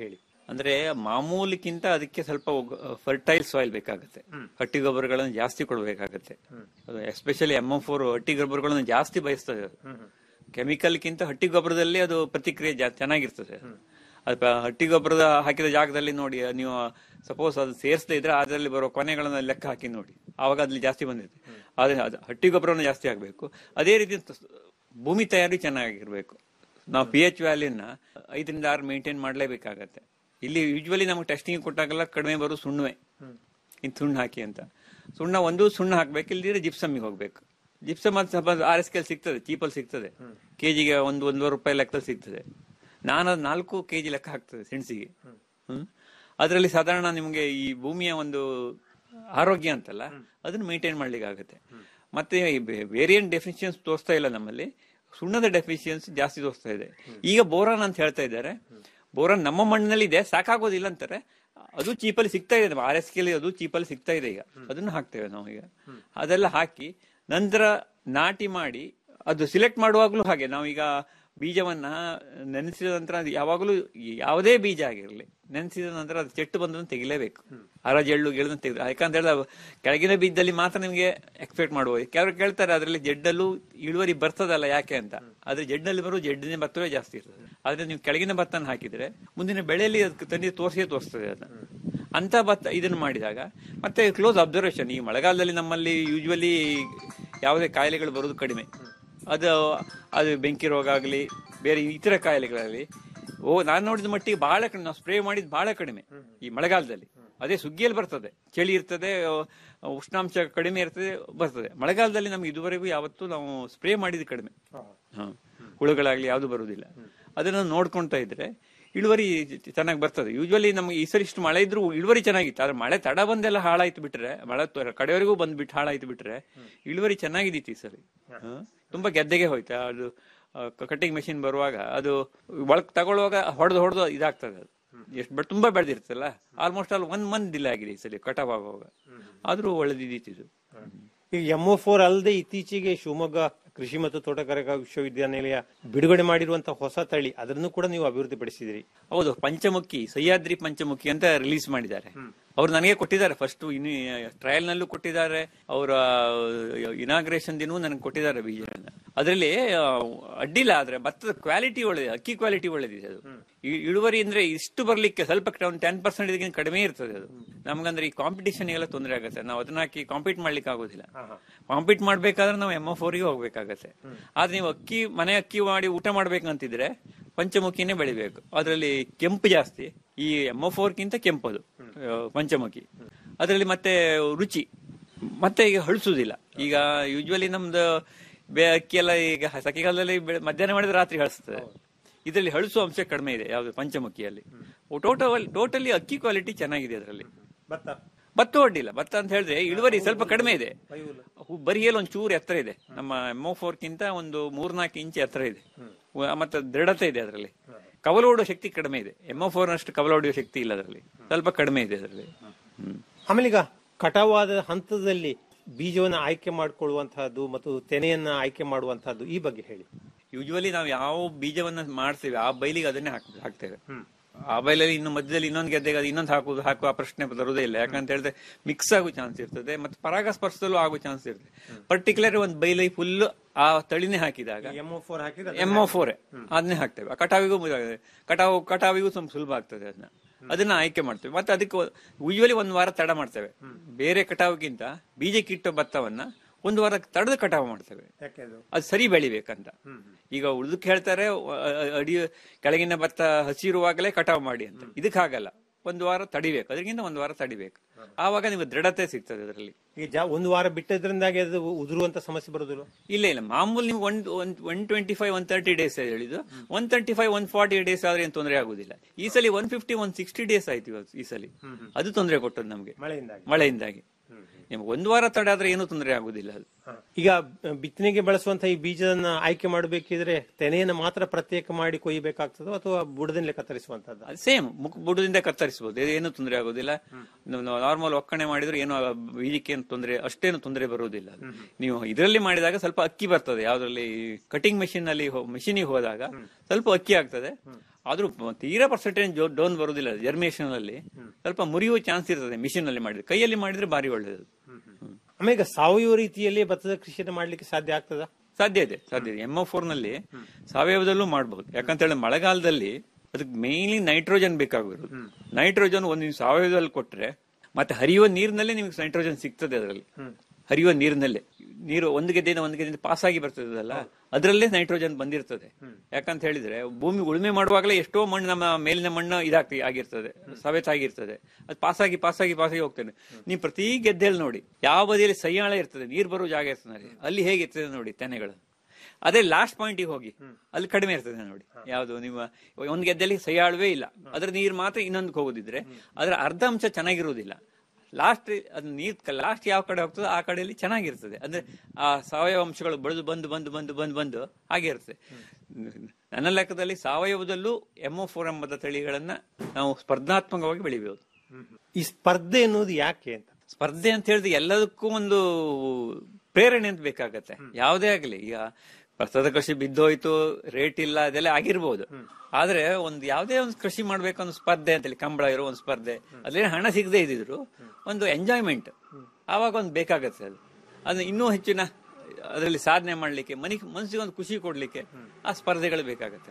ಅಂದ್ರೆ ಮಾಮೂಲಿಕ್ಕಿಂತ ಅದಕ್ಕೆ ಸ್ವಲ್ಪ ಫರ್ಟೈಲ್ ಸಾಯಿಲ್ ಬೇಕಾಗುತ್ತೆ ಹಟ್ಟಿ ಗೊಬ್ಬರಗಳನ್ನು ಜಾಸ್ತಿ ಕೊಡಬೇಕಾಗತ್ತೆ ಎಸ್ಪೆಷಲಿ ಎಮ್ ಎಂ ಫೋರ್ ಹಟ್ಟಿ ಗೊಬ್ಬರಗಳನ್ನು ಜಾಸ್ತಿ ಬಯಸ್ತದೆ ಅದು ಕೆಮಿಕಲ್ಗಿಂತ ಹಟ್ಟಿ ಗೊಬ್ಬರದಲ್ಲಿ ಅದು ಪ್ರತಿಕ್ರಿಯೆ ಜಾ- ಚೆನ್ನಾಗಿರ್ತದೆ ಅದು ಪ- ಹಟ್ಟಿ ಗೊಬ್ಬರದ ಹಾಕಿದ ಜಾಗದಲ್ಲಿ ನೋಡಿ ನೀವು ಸಪೋಸ್ ಅದು ಸೇರಿಸದೇ ಇದ್ರೆ ಅದರಲ್ಲಿ ಬರೋ ಕೊನೆಗಳನ್ನ ಲೆಕ್ಕ ಹಾಕಿ ನೋಡಿ ಆವಾಗ ಅದ್ರಲ್ಲಿ ಜಾಸ್ತಿ ಬಂದಿರುತ್ತೆ ಆದ್ರೆ ಅದು ಹಟ್ಟಿ ಗೊಬ್ಬರವನ್ನು ಜಾಸ್ತಿ ಆಗಬೇಕು ಅದೇ ರೀತಿ ತ- ಭೂಮಿ ತಯಾರಿ ಚೆನ್ನಾಗಿರ್ಬೇಕು ನಾವು ಪಿ ಎಚ್ ವ್ಯಾಲ್ಯೂನ ಐದರಿಂದ ಆರು ಮೇಂಟೈನ್ ಮಾಡಲೇಬೇಕಾಗತ್ತೆ ಇಲ್ಲಿ ಯೂಶ್ವಲಿ ನಮಗೆ ಟೆಸ್ಟಿಂಗ್ ಕೊಟ್ಟಾಗೆಲ್ಲ ಕಡಿಮೆ ಬರೋ ಸುಣ್ಣವೆ ಇನ್ ಸುಣ್ಣ ಹಾಕಿ ಅಂತ ಸುಣ್ಣ ಒಂದು ಸುಣ್ಣ ಹಾಕ್ಬೇಕು ಇಲ್ದಿದ್ರೆ ಜಿಪ್ಸಮ್ಮಿಗೆ ಹೋಗ್ಬೇಕು ಜಿಪ್ಸಮ್ ಅದು ಸ್ವಲ್ಪ ಆರ್ ಎಸ್ ಕೆಲ್ ಸಿಗ್ತದೆ ಚೀಪಲ್ಲಿ ಸಿಗ್ತದೆ ಕೆಜಿಗೆ ಒಂದು ಒಂದೂವರೆ ರೂಪಾಯಿ ಲೆಕ್ಕದಲ್ಲಿ ಸಿಗ್ತದೆ ನಾನು ಅದು ನಾಲ್ಕು ಕೆಜಿ ಲೆಕ್ಕ ಹಾಕ್ತದೆ ಸೆಣಸಿಗೆ ಹ್ಮ್ ಅದರಲ್ಲಿ ಸಾಧಾರಣ ನಿಮಗೆ ಈ ಭೂಮಿಯ ಒಂದು ಆರೋಗ್ಯ ಅಂತಲ್ಲ ಅದನ್ನ ಮೇಂಟೈನ್ ಮಾಡ್ಲಿಕ್ಕೆ ಆಗುತ್ತೆ ಮತ್ತೆ ವೇರಿಯಂಟ್ ಡೆಫಿಷಿಯನ್ಸ್ ತೋರಿಸ್ತಾ ಇಲ್ಲ ನಮ್ಮಲ್ಲಿ ಸುಣ್ಣದ ಡೆಫಿಷಿಯನ್ಸ್ ಜಾಸ್ತಿ ತೋರಿಸ್ತಾ ಇದೆ ಈಗ ಬೋರಾನ್ ಅಂತ ಹೇಳ್ತಾ ಇದ್ದಾರೆ ಬೋರಾನ್ ನಮ್ಮ ಮಣ್ಣಿನಲ್ಲಿ ಇದೆ ಸಾಕಾಗೋದಿಲ್ಲ ಅಂತಾರೆ ಅದು ಚೀಪಲ್ಲಿ ಸಿಗ್ತಾ ಇದೆ ಆರ್ ಎಸ್ ಕೆಲಿ ಅದು ಚೀಪಲ್ಲಿ ಸಿಗ್ತಾ ಇದೆ ಈಗ ಅದನ್ನು ಹಾಕ್ತೇವೆ ನಾವು ಈಗ ಅದೆಲ್ಲ ಹಾಕಿ ನಂತರ ನಾಟಿ ಮಾಡಿ ಅದು ಸಿಲೆಕ್ಟ್ ಮಾಡುವಾಗಲೂ ಹಾಗೆ ನಾವೀಗ ಬೀಜವನ್ನ ನೆನೆಸಿದ ನಂತರ ಅದು ಯಾವಾಗಲೂ ಯಾವುದೇ ಬೀಜ ಆಗಿರಲಿ ನೆನೆಸಿದ ನಂತರ ಅದು ಚೆಟ್ಟು ಬಂದನ್ನು ತೆಗಿಲೇಬೇಕು ಅರ ಜೆಳ್ಳು ಗೆಳದನ್ನು ತೆಗೆದು ಯಾಕಂತ ಹೇಳಿದ್ರೆ ಕೆಳಗಿನ ಬೀಜದಲ್ಲಿ ಮಾತ್ರ ನಿಮಗೆ ಎಕ್ಸ್ಪೆಕ್ಟ್ ಮಾಡಬಹುದು ಕೆಲವರು ಕೇಳ್ತಾರೆ ಅದರಲ್ಲಿ ಜಡ್ಡಲ್ಲೂ ಇಳುವರಿ ಬರ್ತದಲ್ಲ ಯಾಕೆ ಅಂತ ಆದ್ರೆ ಜಡ್ಡಲ್ಲಿ ಬರೋ ಜಡ್ಡಿನ ಭತ್ತವೇ ಜಾಸ್ತಿ ಇರ್ತದೆ ಆದ್ರೆ ನೀವು ಕೆಳಗಿನ ಭತ್ತನ ಹಾಕಿದ್ರೆ ಮುಂದಿನ ಬೆಳೆಯಲ್ಲಿ ಅದಕ್ಕೆ ತಂದೆ ತೋರಿಸೇ ತೋರಿಸ್ತದೆ ಅದನ್ನ ಅಂತ ಭತ್ತ ಇದನ್ನು ಮಾಡಿದಾಗ ಮತ್ತೆ ಕ್ಲೋಸ್ ಅಬ್ಸರ್ವೇಷನ್ ಈ ಮಳೆಗಾಲದಲ್ಲಿ ನಮ್ಮಲ್ಲಿ ಯೂಶ್ವಲಿ ಯಾವುದೇ ಕಾಯಿಲೆಗಳು ಬರೋದು ಕಡಿಮೆ ಅದು ಅದು ಬೆಂಕಿ ರೋಗ ಆಗಲಿ ಬೇರೆ ಇತರ ಕಾಯಿಲೆಗಳಲ್ಲಿ ಓ ನಾನು ನೋಡಿದ ಮಟ್ಟಿಗೆ ಬಹಳ ಕಡಿಮೆ ನಾವು ಸ್ಪ್ರೇ ಮಾಡಿದ್ ಬಹಳ ಕಡಿಮೆ ಈ ಮಳೆಗಾಲದಲ್ಲಿ ಅದೇ ಸುಗ್ಗಿಯಲ್ಲಿ ಬರ್ತದೆ ಚಳಿ ಇರ್ತದೆ ಆ, ಉಷ್ಣಾಂಶ ಕಡಿಮೆ ಇರ್ತದೆ ಬರ್ತದೆ ಮಳೆಗಾಲದಲ್ಲಿ ನಮ್ಗೆ ಇದುವರೆಗೂ ಯಾವತ್ತೂ ನಾವು ಸ್ಪ್ರೇ ಮಾಡಿದ ಕಡಿಮೆ ಹ ಹುಳುಗಳಾಗ್ಲಿ ಯಾವುದು ಬರುವುದಿಲ್ಲ ಅದನ್ನ ನೋಡ್ಕೊಂತಾ ಇದ್ರೆ ಇಳುವರಿ ಚೆನ್ನಾಗಿ ಬರ್ತದೆ ಯೂಶ್ವಲಿ ನಮ್ಗೆ ಈ ಸರಿ ಇಷ್ಟು ಮಳೆ ಇದ್ರು ಇಳುವರಿ ಚೆನ್ನಾಗಿತ್ತು ಆದ್ರೆ ಮಳೆ ತಡ ಬಂದೆಲ್ಲ ಹಾಳಾಯ್ತು ಬಿಟ್ರೆ ಮಳೆ ತ- ಕಡೆಯವರೆಗೂ ಬಂದ್ಬಿಟ್ಟು ಹಾಳಾಯ್ತು ಬಿಟ್ರೆ ಇಳುವರಿ ಚೆನ್ನಾಗಿದ್ದಿತ್ತು ಈ ಸರಿ ಹ? ತುಂಬಾ ಗೆದ್ದೆಗೆ ಹೋಯ್ತು ಅದು ಕಟಿಂಗ್ ಮೆಷಿನ್ ಬರುವಾಗ ಅದು ಒಳಗ್ ತಗೊಳ್ಳುವಾಗ ಹೊಡೆದು ಹೊಡೆದು ಇದಾಗ್ತದೆ ಅದು ಎಷ್ಟು ಬಟ್ ತುಂಬಾ ಬೆಳೆದಿರ್ತಲ್ಲ almost all one month delay ಆಗಿದೆ ಈ ಸಲ ಕಟಾವ್ ಆಗುವಾಗ ಆದ್ರೂ ಒಳ್ಳೇದಿದ್ದಿತ್ತು ಇದು ಈಗ ಎಂ ಫೋರ್ ಅಲ್ಲದೆ ಇತ್ತೀಚೆಗೆ ಶಿವಮೊಗ್ಗ ಕೃಷಿ ಮತ್ತು ತೋಟಗಾರಿಕಾ ವಿಶ್ವವಿದ್ಯಾನಿಲಯ ಬಿಡುಗಡೆ ಮಾಡಿರುವಂತಹ ಹೊಸ ತಳಿ ಅದನ್ನು ಕೂಡ ನೀವು ಅಭಿವೃದ್ಧಿಪಡಿಸಿದಿರಿ ಹೌದು ಪಂಚಮುಖಿ ಸಹ್ಯಾದ್ರಿ ಪಂಚಮುಖಿ ಅಂತ ರಿಲೀಸ್ ಮಾಡಿದ್ದಾರೆ ಅವ್ರು ನನಗೆ ಕೊಟ್ಟಿದ್ದಾರೆ ಫಸ್ಟ್ ಇನ್ನು ಟ್ರಯಲ್ ನಲ್ಲೂ ಕೊಟ್ಟಿದ್ದಾರೆ ಅವರ ಇನಾಗ್ರೇಷನ್ ದಿನವೂ ನನಗೆ ಕೊಟ್ಟಿದ್ದಾರೆ ಬೀಜನ ಅದರಲ್ಲಿ ಅಡ್ಡಿಲ್ಲ ಆದ್ರೆ ಭತ್ತದ ಕ್ವಾಲಿಟಿ ಒಳ್ಳೆದಿದೆ ಅಕ್ಕಿ ಕ್ವಾಲಿಟಿ ಒಳ್ಳೆದಿದೆ ಅದು ಈ- ಇಳುವರಿ ಅಂದ್ರೆ ಇಷ್ಟು ಬರ್ಲಿಕ್ಕೆ ಸ್ವಲ್ಪ ಒಂದು ಟೆನ್ ಪರ್ಸೆಂಟ್ ಇದಕ್ಕಿಂತ ಕಡಿಮೆ ಇರ್ತದೆ ಅದು ನಮ್ಗಂದ್ರೆ ಈ ಕಾಂಪಿಟೇಷನ್ ಎಲ್ಲ ತೊಂದರೆ ಆಗುತ್ತೆ ನಾವು ಅದನ್ನ ಹಾಕಿ ಕಾಂಪೀಟ್ ಮಾಡ್ಲಿಕ್ಕೆ ಆಗೋದಿಲ್ಲ ಕಾಂಪೀಟ್ ಮಾಡ್ಬೇಕಾದ್ರೆ ನಾವು ಎಮ್ ಎಫ್ ಗೆ ಹೋಗ್ಬೇಕಾಗತ್ತೆ ಆದ್ರೆ ನೀವು ಅಕ್ಕಿ ಮನೆ ಅಕ್ಕಿ ಮಾಡಿ ಊಟ ಮಾಡ್ಬೇಕಂತಿದ್ರೆ ಪಂಚಮುಖಿನೇ ಬೆಳಿಬೇಕು ಅದರಲ್ಲಿ ಕೆಂಪು ಜಾಸ್ತಿ ಈ ಎಮ್ ಎಫ್ ಗಿಂತ ಕೆಂಪು ಅದು ಆ, ಪಂಚಮುಖಿ ಅದರಲ್ಲಿ ಮತ್ತೆ ರುಚಿ ಮತ್ತೆ ಈಗ ಹಳಸುದಿಲ್ಲ ಈಗ ಯೂಶ್ವಲಿ ನಮ್ದು ಬೇ ಅಕ್ಕಿ ಎಲ್ಲ ಈಗ ಸೆಕೆಗಾಲದಲ್ಲಿ ಬೆಳೆ- ಮಧ್ಯಾಹ್ನ ಮಾಡಿದ್ರೆ ರಾತ್ರಿ ಹಳಸ್ತದೆ ಇದರಲ್ಲಿ ಹಳಸುವ ಅಂಶ ಕಡಿಮೆ ಇದೆ ಯಾವ್ದು ಪಂಚಮುಖಿಯಲ್ಲಿ ಟೋಟಲ್ ಟೋಟಲಿ ಅಕ್ಕಿ ಕ್ವಾಲಿಟಿ ಚೆನ್ನಾಗಿದೆ ಅದರಲ್ಲಿ ಭತ್ತ ಭತ್ತ ಒಡ್ಡಿಲ್ಲ ಭತ್ತ ಅಂತ ಹೇಳಿದ್ರೆ ಇಳುವರಿ ಸ್ವಲ್ಪ ಕಡಿಮೆ ಇದೆ ಹು- ಬರಿಯಲ್ಲಿ ಒಂದು ಚೂರು ಎತ್ತರ ಇದೆ ನಮ್ಮ ಎಮ್ ಗಿಂತ ಒಂದು ಮೂರ್ನಾಲ್ಕು ಇಂಚ್ ಎತ್ತರ ಇದೆ ವ- ಮತ್ತೆ ದೃಢತೆ ಇದೆ ಅದರಲ್ಲಿ ಕವಲು ಹೊಡುವ ಶಕ್ತಿ ಕಡಿಮೆ ಇದೆ ಎಮ್ ಫೋರ್ ನಷ್ಟು ಕವಲು ಹೊಡೆಯುವ ಶಕ್ತಿ ಇಲ್ಲ ಅದರಲ್ಲಿ ಸ್ವಲ್ಪ ಕಡಿಮೆ ಇದೆ ಅದರಲ್ಲಿ ಆಮೇಲೆ ಈಗ ಕಟಾವಾದ ಹಂತದಲ್ಲಿ ಬೀಜವನ್ನು ಆಯ್ಕೆ ಮಾಡಿಕೊಳ್ಳುವಂತಹದ್ದು ಮತ್ತು ತೆನೆಯನ್ನ ಆಯ್ಕೆ ಮಾಡುವಂತಹದ್ದು ಈ ಬಗ್ಗೆ ಹೇಳಿ ಯೂಶುವಲಿ ನಾವು ಯಾವ ಬೀಜವನ್ನ ಮಾಡ್ತೇವೆ ಆ ಬೈಲಿಗೆ ಅದನ್ನೇ ಹಾಕ್ ಹಾಕ್ತೇವೆ ಆ ಬೈಲಲ್ಲಿ ಇನ್ನು ಮಧ್ಯದಲ್ಲಿ ಇನ್ನೊಂದು ಗೆದ್ದೆಗೆ ಅದು ಇನ್ನೊಂದು ಹಾಕುದು ಹಾಕುವ ಪ್ರಶ್ನೆ ಬರುವುದೇ ಇಲ್ಲ ಯಾಕಂತ ಹೇಳಿದ್ರೆ ಮಿಕ್ಸ್ ಆಗೋ ಚಾನ್ಸ್ ಇರ್ತದೆ ಮತ್ತೆ ಪರಾಗಸ್ಪರ್ಶದಲ್ಲೂ ಆಗೋ ಚಾನ್ಸ್ ಇರ್ತದೆ ಪರ್ಟಿಕ್ಯುಲರ್ ಒಂದು ಬೈಲೈ ಫುಲ್ ಆ ತಳಿನೇ ಹಾಕಿದಾಗ ಎಂ ಫೋರ್ ಹಾಕಿದ್ರೆ ಎಂ ಒ ಫೋರ್ ಅದನ್ನೇ ಹಾಕ್ತೇವೆ ಆ ಕಟಾವಿಗೂ ಇದಾಗಿದೆ. ಕಟಾವು ಕಟಾವಿಗೂ ಸ್ವಲ್ಪ ಸುಲಭ ಆಗ್ತದೆ ಅದನ್ನ ಅದನ್ನ ಆಯ್ಕೆ ಮಾಡ್ತೇವೆ ಮತ್ತೆ ಅದಕ್ಕೆ ಯೂಶುವಲಿ ಒಂದು ವಾರ ತಡ ಮಾಡ್ತೇವೆ ಬೇರೆ ಕಟಾವಿಗಿಂತ ಬೀಜಕ್ಕಿಟ್ಟ ಭತ್ತವನ್ನ ಒಂದು ವಾರ ತಡೆದು ಕಟಾವು ಮಾಡ್ತೇವೆ ಯಾಕೆ ಅದು ಅದು ಸರಿ ಬೆಳಿಬೇಕಂತ ಈಗ ಉಳಿದಕ್ಕೆ ಹೇಳ್ತಾರೆ ಅ- ಅ- ಅಡಿ ಕೆಳಗಿನ ಭತ್ತ ಹಸಿರುವಾಗಲೇ ಕಟಾವು ಮಾಡಿ ಅಂತ ಇದಕ್ಕೆ ಹಾಗಲ್ಲ ಒಂದು ವಾರ ತಡಿಬೇಕು ಅದಕ್ಕಿಂತ ಒಂದು ವಾರ ತಡಿಬೇಕು ಆವಾಗ ನಿಮ್ಗೆ ದೃಢತೆ ಸಿಗ್ತದೆ ಅದರಲ್ಲಿ ಈಗ ಜಾ ಒಂದು ವಾರ ಬಿಟ್ಟದ್ರಿಂದಾಗಿ ಅದು ಉದುರುವಂತ ಸಮಸ್ಯೆ ಬರೋದಿಲ್ಲ ಇಲ್ಲ ಇಲ್ಲ ಮಾಮೂಲಿ ನಿಮ್ಗೆ one one twenty five one thirty days ಹೇಳಿದ್ದು one thirty five one forty days ಆದ್ರೆ ಏನು ತೊಂದರೆ ಆಗುದಿಲ್ಲ ಈ ಸಲ one fifty one sixty days ಆಯ್ತು ಇವತ್ತು ಈ ಸಲ ಅದು ತೊಂದರೆ ಕೊಟ್ಟದ್ದು ನಮ್ಗೆ ಮಳೆಯಿಂದಾಗಿ ಮಳೆಯಿಂದಾಗಿ ನಿಮ್ಗೆ ಒಂದು ವಾರ ತಡ ಆದ್ರೆ ಏನೂ ತೊಂದರೆ ಆಗುದಿಲ್ಲ ಅದು ಈಗ ಬಿತ್ತನೆಗೆ ಬಳಸುವಂತ ಈ ಬೀಜನ ಆಯ್ಕೆ ಮಾಡಬೇಕಿದ್ರೆ ತೆನೆಯನ್ನು ಮಾತ್ರ ಪ್ರತ್ಯೇಕ ಮಾಡಿ ಕೊಯ್ಯಬೇಕಾಗ್ತದೋ ಅಥವಾ ಬುಡದಿಂದಲೇ ಕತ್ತರಿಸುವಂತದ್ದು ಅದು ಸೇಮ್ ಮುಖ ಬುಡದಿಂದ ಕತ್ತರಿಸಬಹುದು ಏನು ತೊಂದರೆ ಆಗೋದಿಲ್ಲ ನಾರ್ಮಲ್ ಒಕ್ಕಣೆ ಮಾಡಿದ್ರೆ ಏನು ಬೀಜಕ್ಕೆ ಏನು ತೊಂದರೆ ಅಷ್ಟೇನು ತೊಂದರೆ ಬರುವುದಿಲ್ಲ ಅದು. ನೀವು ಇದರಲ್ಲಿ ಮಾಡಿದಾಗ ಸ್ವಲ್ಪ ಅಕ್ಕಿ ಬರ್ತದೆ ಯಾವ್ದ್ರಲ್ಲಿ ಕಟಿಂಗ್ ಮೆಷಿನ್ ಅಲ್ಲಿ ಮೆಷಿನಿಗೆ ಹೋದಾಗ ಸ್ವಲ್ಪ ಅಕ್ಕಿ ಆಗ್ತದೆ ಆದ್ರೂ ತೀರಾ ಪರ್ಸೆಂಟೇಜ್ ಡೌನ್ ಬರುದಿಲ್ಲ ಜರ್ಮಿನೇಷನ್ ಅಲ್ಲಿ ಸ್ವಲ್ಪ ಮುರಿಯುವ ಚಾನ್ಸ್ ಇರ್ತದೆ ಮಿಷಿನ್ ಅಲ್ಲಿ ಮಾಡಿದ್ರೆ ಕೈಯಲ್ಲಿ ಮಾಡಿದ್ರೆ ಭಾರಿ ಒಳ್ಳೇದು ಆಮೇಲೆ ಈಗ ಸಾವಯವ ರೀತಿಯಲ್ಲಿ ಭತ್ತದ ಕೃಷಿಯನ್ನು ಮಾಡ್ಲಿಕ್ಕೆ ಸಾಧ್ಯ ಆಗ್ತದ ಸಾಧ್ಯ ಇದೆ ಸಾಧ್ಯ ಇದೆ ಎಂ ಫೋರ್ ನಲ್ಲಿ ಸಾವಯವದಲ್ಲೂ ಮಾಡಬಹುದು ಯಾಕಂತ ಹೇಳಿದ್ರೆ ಮಳೆಗಾಲದಲ್ಲಿ ಅದಕ್ಕೆ ಮೇನ್ಲಿ ನೈಟ್ರೋಜನ್ ಬೇಕಾಗಿರೋದು ನೈಟ್ರೋಜನ್ ಒಂದು ನೀವು ಸಾವಯವದಲ್ಲಿ ಕೊಟ್ರೆ ಮತ್ತೆ ಹರಿಯುವ ನೀರಿನಲ್ಲೇ ನಿಮ್ಗೆ ನೈಟ್ರೋಜನ್ ಸಿಗ್ತದೆ ಅದರಲ್ಲಿ ಹರಿಯುವ ನೀರಿನಲ್ಲೇ ನೀರು ಒಂದು ಗೆದ್ದೆಯಿಂದ ಒಂದು ಗೆದ್ದೆಯಿಂದ ಪಾಸ್ ಆಗಿ ಬರ್ತದಲ್ಲ ಅದರಲ್ಲೇ ನೈಟ್ರೋಜನ್ ಬಂದಿರ್ತದೆ ಯಾಕಂತ ಹೇಳಿದ್ರೆ ಭೂಮಿ ಉಳುಮೆ ಮಾಡುವಾಗಲೇ ಎಷ್ಟೋ ಮಣ್ಣು ನಮ್ಮ ಮೇಲಿನ ಮಣ್ಣು ಇದಾಗ್ತಿ ಆಗಿರ್ತದೆ ಸವೆತ ಆಗಿರ್ತದೆ ಅದು ಪಾಸಾಗಿ ಪಾಸಾಗಿ ಪಾಸಾಗಿ ಹೋಗ್ತದೆ ನೀವು ಪ್ರತಿ ಗೆದ್ದೆಯಲ್ಲಿ ನೋಡಿ ಯಾವ ಬದಿಯಲ್ಲಿ ಸಯ್ಯಾಳ ಇರ್ತದೆ ನೀರು ಬರೋ ಜಾಗ ಇರ್ತದೆ ಅಲ್ಲಿ. ಅಲ್ಲಿ ಹೇಗಿರ್ತದೆ ನೋಡಿ ತೆನೆಗಳು ಅದೇ ಲಾಸ್ಟ್ ಪಾಯಿಂಟಿಗೆ ಹೋಗಿ ಅಲ್ಲಿ ಕಡಿಮೆ ಇರ್ತದೆ ನೋಡಿ ಯಾವುದು ನಿಮ್ಮ ಒಂದು ಗೆದ್ದೆಯಲ್ಲಿ ಸಯ್ಯಾಳುವೇ ಇಲ್ಲ ಅದ್ರ ನೀರು ಮಾತ್ರ ಇನ್ನೊಂದಕ್ಕೆ ಹೋಗೋದಿದ್ರೆ ಅದರ ಅರ್ಧ ಅಂಶ ಚೆನ್ನಾಗಿರುವುದಿಲ್ಲ ಲಾಸ್ಟ್ ಅದು ನೀರ್ ಲಾಸ್ಟ್ ಯಾವ ಕಡೆ ಹೋಗ್ತದೆ ಆ ಕಡೆಯಲ್ಲಿ ಚೆನ್ನಾಗಿರ್ತದೆ ಅಂದ್ರೆ ಆ ಸಾವಯವ ಅಂಶಗಳು ಬೆಳೆದು ಬಂದು ಬಂದು ಬಂದು ಬಂದು ಬಂದು ಹಾಗೆ ಇರ್ತದೆ ನನ್ನ ಲೆಕ್ಕದಲ್ಲಿ ಸಾವಯವದಲ್ಲೂ ಎಮ್ಒ ಫೋರ್ ಎಂಬ ತಳಿಗಳನ್ನ ನಾವು ಸ್ಪರ್ಧಾತ್ಮಕವಾಗಿ ಬೆಳಿಬಹುದು ಈ ಸ್ಪರ್ಧೆ ಅನ್ನೋದು ಯಾಕೆ ಅಂತ ಸ್ಪರ್ಧೆ ಅಂತ ಹೇಳಿದ್ರೆ ಎಲ್ಲದಕ್ಕೂ ಒಂದು ಪ್ರೇರಣೆ ಅಂತ ಬೇಕಾಗತ್ತೆ ಯಾವುದೇ ಆಗಲಿ ಈಗ ಭತ್ತದ ಕೃಷಿ ಬಿದ್ದೋಯ್ತು ರೇಟ್ ಇಲ್ಲ ಅದೆಲ್ಲ ಆಗಿರ್ಬೋದು ಆದ್ರೆ ಒಂದು ಯಾವುದೇ ಒಂದು ಕೃಷಿ ಮಾಡ್ಬೇಕು ಒಂದು ಸ್ಪರ್ಧೆ ಅಂತೇಳಿ ಕಂಬಳ ಇರೋ ಒಂದು ಸ್ಪರ್ಧೆ ಅದ್ರಲ್ಲಿ ಹಣ ಸಿಗದೆ ಇದ್ದಿದ್ರು ಒಂದು ಎಂಜಾಯ್ಮೆಂಟ್ ಆವಾಗ ಒಂದು ಬೇಕಾಗತ್ತೆ ಅದು ಅದು ಇನ್ನೂ ಹೆಚ್ಚಿನ ಅದರಲ್ಲಿ ಸಾಧನೆ ಮಾಡ್ಲಿಕ್ಕೆ ಮನಿ ಮನಸ್ಸಿಗೆ ಒಂದು ಖುಷಿ ಕೊಡ್ಲಿಕ್ಕೆ ಆ ಸ್ಪರ್ಧೆಗಳು ಬೇಕಾಗತ್ತೆ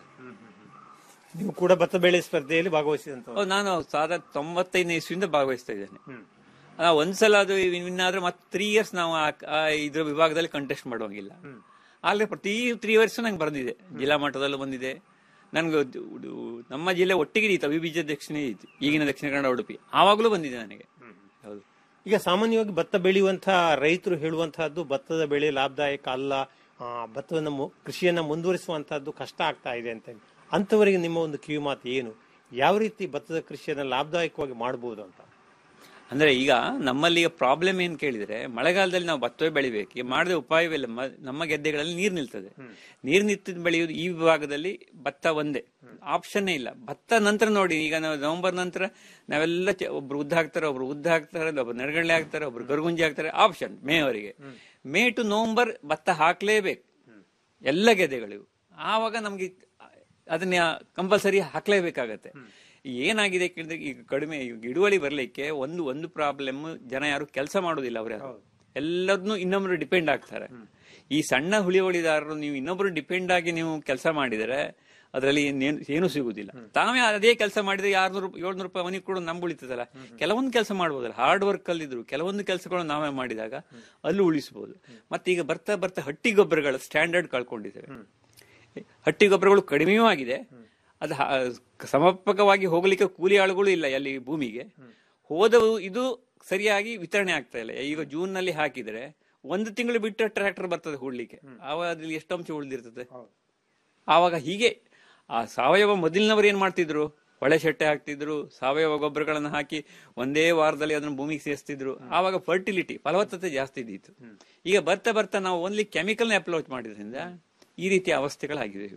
ನೀವು ಕೂಡ ಭತ್ತ ಬೆಳೆ ಸ್ಪರ್ಧೆಯಲ್ಲಿ ಭಾಗವಹಿಸಿದಂತ ಹೌದು, ನಾನು ಸಾಧಾರಣ ತೊಂಬತ್ತೈದನೇ ಇಸ್ವಿಯಿಂದ ಭಾಗವಹಿಸ್ತಾ ಇದ್ದೇನೆ ಆ, ಒಂದ್ಸಲ ಅದು ವಿನ್ ಆದ್ರೆ ಮತ್ತೆ ತ್ರೀ ಇಯರ್ಸ್ ನಾವು ಆ- ಆ ಇದ್ರ ವಿಭಾಗದಲ್ಲಿ ಕಂಟೆಸ್ಟ್ ಮಾಡುವಂಗಿಲ್ಲ ಆದ್ರೆ ಪ್ರತಿ ತ್ರೀ ಇಯರ್ಸ್ ನಂಗೆ ಬಂದಿದೆ ಜಿಲ್ಲಾ ಮಟ್ಟದಲ್ಲೂ ಬಂದಿದೆ ನನ್ಗೆ ಅದು- ಅದು ನಮ್ಮ ಜಿಲ್ಲೆ ಒಟ್ಟಿಗೆ ಇತ್ತು ಅವಿಭೀಜ ದಕ್ಷಿಣ ಇತ್ತು ಈಗಿನ ದಕ್ಷಿಣ ಕನ್ನಡ ಉಡುಪಿ ಆವಾಗಲೂ ಬಂದಿದೆ ನನಗೆ ಹೌದು ಈಗ ಸಾಮಾನ್ಯವಾಗಿ ಭತ್ತ ಬೆಳೆಯುವಂತಹ ರೈತರು ಹೇಳುವಂತಹದ್ದು ಭತ್ತದ ಬೆಳೆ ಲಾಭದಾಯಕ ಅಲ್ಲ ಆ, ಭತ್ತವನ್ನ ಮು- ಕೃಷಿಯನ್ನ ಮುಂದುವರಿಸುವಂತಹದ್ದು ಕಷ್ಟ ಆಗ್ತಾ ಇದೆ ಅಂತ ಅಂತವರಿಗೆ ನಿಮ್ಮ ಒಂದು ಕಿವಿ ಮಾತು ಏನು ಯಾವ ರೀತಿ ಭತ್ತದ ಕೃಷಿಯನ್ನ ಲಾಭದಾಯಕವಾಗಿ ಮಾಡಬಹುದು ಅಂತ ಅಂದ್ರೆ ಈಗ ನಮ್ಮಲ್ಲಿ ಈಗ ಪ್ರಾಬ್ಲಮ್ ಏನ್ ಕೇಳಿದ್ರೆ ಮಳೆಗಾಲದಲ್ಲಿ ನಾವು ಭತ್ತವೇ ಬೆಳಿಬೇಕು ಈಗ ಮಾಡದೆ ಉಪಾಯವಿಲ್ಲ ಮ- ನಮ್ಮ ಗೆದ್ದೆಗಳಲ್ಲಿ ನೀರು ನಿಲ್ತದೆ ನೀರು ನಿಂತ ಬೆಳೆಯುವುದು ಈ ವಿಭಾಗದಲ್ಲಿ ಭತ್ತ ಒಂದೇ ಆಪ್ಷನ್ನೇ ಇಲ್ಲ ಭತ್ತ ನಂತರ ನೋಡಿ ಈಗ ನಾವು ನವೆಂಬರ್ ನಂತರ ನಾವೆಲ್ಲ ಚ- ಒಬ್ರು ಉದ್ದ ಹಾಕ್ತಾರೆ ಒಬ್ರು ಉದ್ದ ಹಾಕ್ತಾರೆ ಒಬ್ರು ನೆರಗಳ್ಳೆ ಹಾಕ್ತಾರೆ ಒಬ್ರು ಗರ್ಗುಂಜಿ ಹಾಕ್ತಾರೆ ಆಪ್ಷನ್ ಮೇ ಅವರಿಗೆ ಮೇ ಟು ನವೆಂಬರ್ ಭತ್ತ ಹಾಕ್ಲೇಬೇಕು ಎಲ್ಲ ಗೆದ್ದೆಗಳಿಗೂ ಆವಾಗ ನಮ್ಗೆ ಅದನ್ನ ಕಂಪಲ್ಸರಿ ಹಾಕ್ಲೇಬೇಕಾಗತ್ತೆ ಏನಾಗಿದೆ ಕೇಳಿದ್ರೆ ಈಗ ಕಡಿಮೆ ಈಗ ಇಳುವಳಿ ಬರ್ಲಿಕ್ಕೆ ಒಂದು ಒಂದು ಪ್ರಾಬ್ಲಮ್ ಜನ ಯಾರು ಕೆಲಸ ಮಾಡೋದಿಲ್ಲ ಅವ್ರ ಎಲ್ಲದನ್ನು ಇನ್ನೊಬ್ರು ಡಿಪೆಂಡ್ ಆಗ್ತಾರೆ ಈ ಸಣ್ಣ ಹುಳಿವಳಿದಾರರು ನೀವು ಇನ್ನೊಬ್ರು ಡಿಪೆಂಡ್ ಆಗಿ ನೀವು ಕೆಲಸ ಮಾಡಿದರೆ ಅದರಲ್ಲಿ ಇನ್ನೇನು ಏನು ಸಿಗುದಿಲ್ಲ ತಾವೇ ಅದೇ ಕೆಲಸ ಮಾಡಿದ್ರೆ ಆರ್ನೂರು ಏಳ್ನೂರು ರೂಪಾಯಿ ಅವನಿಗೆ ಕೂಡ ನಮ್ಗೆ ಉಳಿತದಲ್ಲ ಕೆಲವೊಂದು ಕೆಲಸ ಮಾಡ್ಬೋದಲ್ಲ ಹಾರ್ಡ್ ವರ್ಕ್ ಅಲ್ಲಿದ್ರು ಕೆಲವೊಂದು ಕೆಲಸಗಳು ನಾವೇ ಮಾಡಿದಾಗ ಅಲ್ಲೂ ಉಳಿಸಬಹುದು ಮತ್ತೆ ಈಗ ಬರ್ತಾ ಬರ್ತಾ ಹಟ್ಟಿ ಗೊಬ್ಬರಗಳ ಸ್ಟ್ಯಾಂಡರ್ಡ್ ಕಳ್ಕೊಂಡಿದ್ದೇವೆ ಹಟ್ಟಿ ಗೊಬ್ಬರಗಳು ಕಡಿಮೆಯೂ ಆಗಿದೆ ಅದು ಹ- ಸಮರ್ಪಕವಾಗಿ ಹೋಗ್ಲಿಕ್ಕೆ ಕೂಲಿ ಆಳುಗಳು ಇಲ್ಲ ಅಲ್ಲಿ ಭೂಮಿಗೆ ಹೋದವು ಇದು ಸರಿಯಾಗಿ ವಿತರಣೆ ಆಗ್ತಾ ಇಲ್ಲ ಈಗ ಜೂನ್ ನಲ್ಲಿ ಹಾಕಿದ್ರೆ ಒಂದು ತಿಂಗಳು ಬಿಟ್ಟು ಟ್ರ್ಯಾಕ್ಟರ್ ಬರ್ತದೆ ಹೂಡ್ಲಿಕ್ಕೆ ಆವಾಗ ಅದ್ರಲ್ಲಿ ಎಷ್ಟು ಅಂಶ ಉಳಿದಿರ್ತದೆ ಆವಾಗ ಹೀಗೆ ಆ ಸಾವಯವ ಮೊದಲಿನವರು ಏನ್ ಮಾಡ್ತಿದ್ರು ಹೊಳೆ ಶೆಟ್ಟೆ ಹಾಕ್ತಿದ್ರು ಸಾವಯವ ಗೊಬ್ಬರಗಳನ್ನು ಹಾಕಿ ಒಂದೇ ವಾರದಲ್ಲಿ ಅದನ್ನ ಭೂಮಿಗೆ ಸೇರಿಸ್ತಿದ್ರು ಆವಾಗ ಫರ್ಟಿಲಿಟಿ ಫಲವತ್ತತೆ ಜಾಸ್ತಿ ಇದ್ದಿತ್ತು ಈಗ ಬರ್ತಾ ಬರ್ತಾ ನಾವು ಓನ್ಲಿ ಕೆಮಿಕಲ್ ಅಪ್ಲೋಚ್ ಮಾಡಿದ್ರಿಂದ ಈ ರೀತಿಯ ಅವಸ್ಥೆಗಳಾಗಿದೆ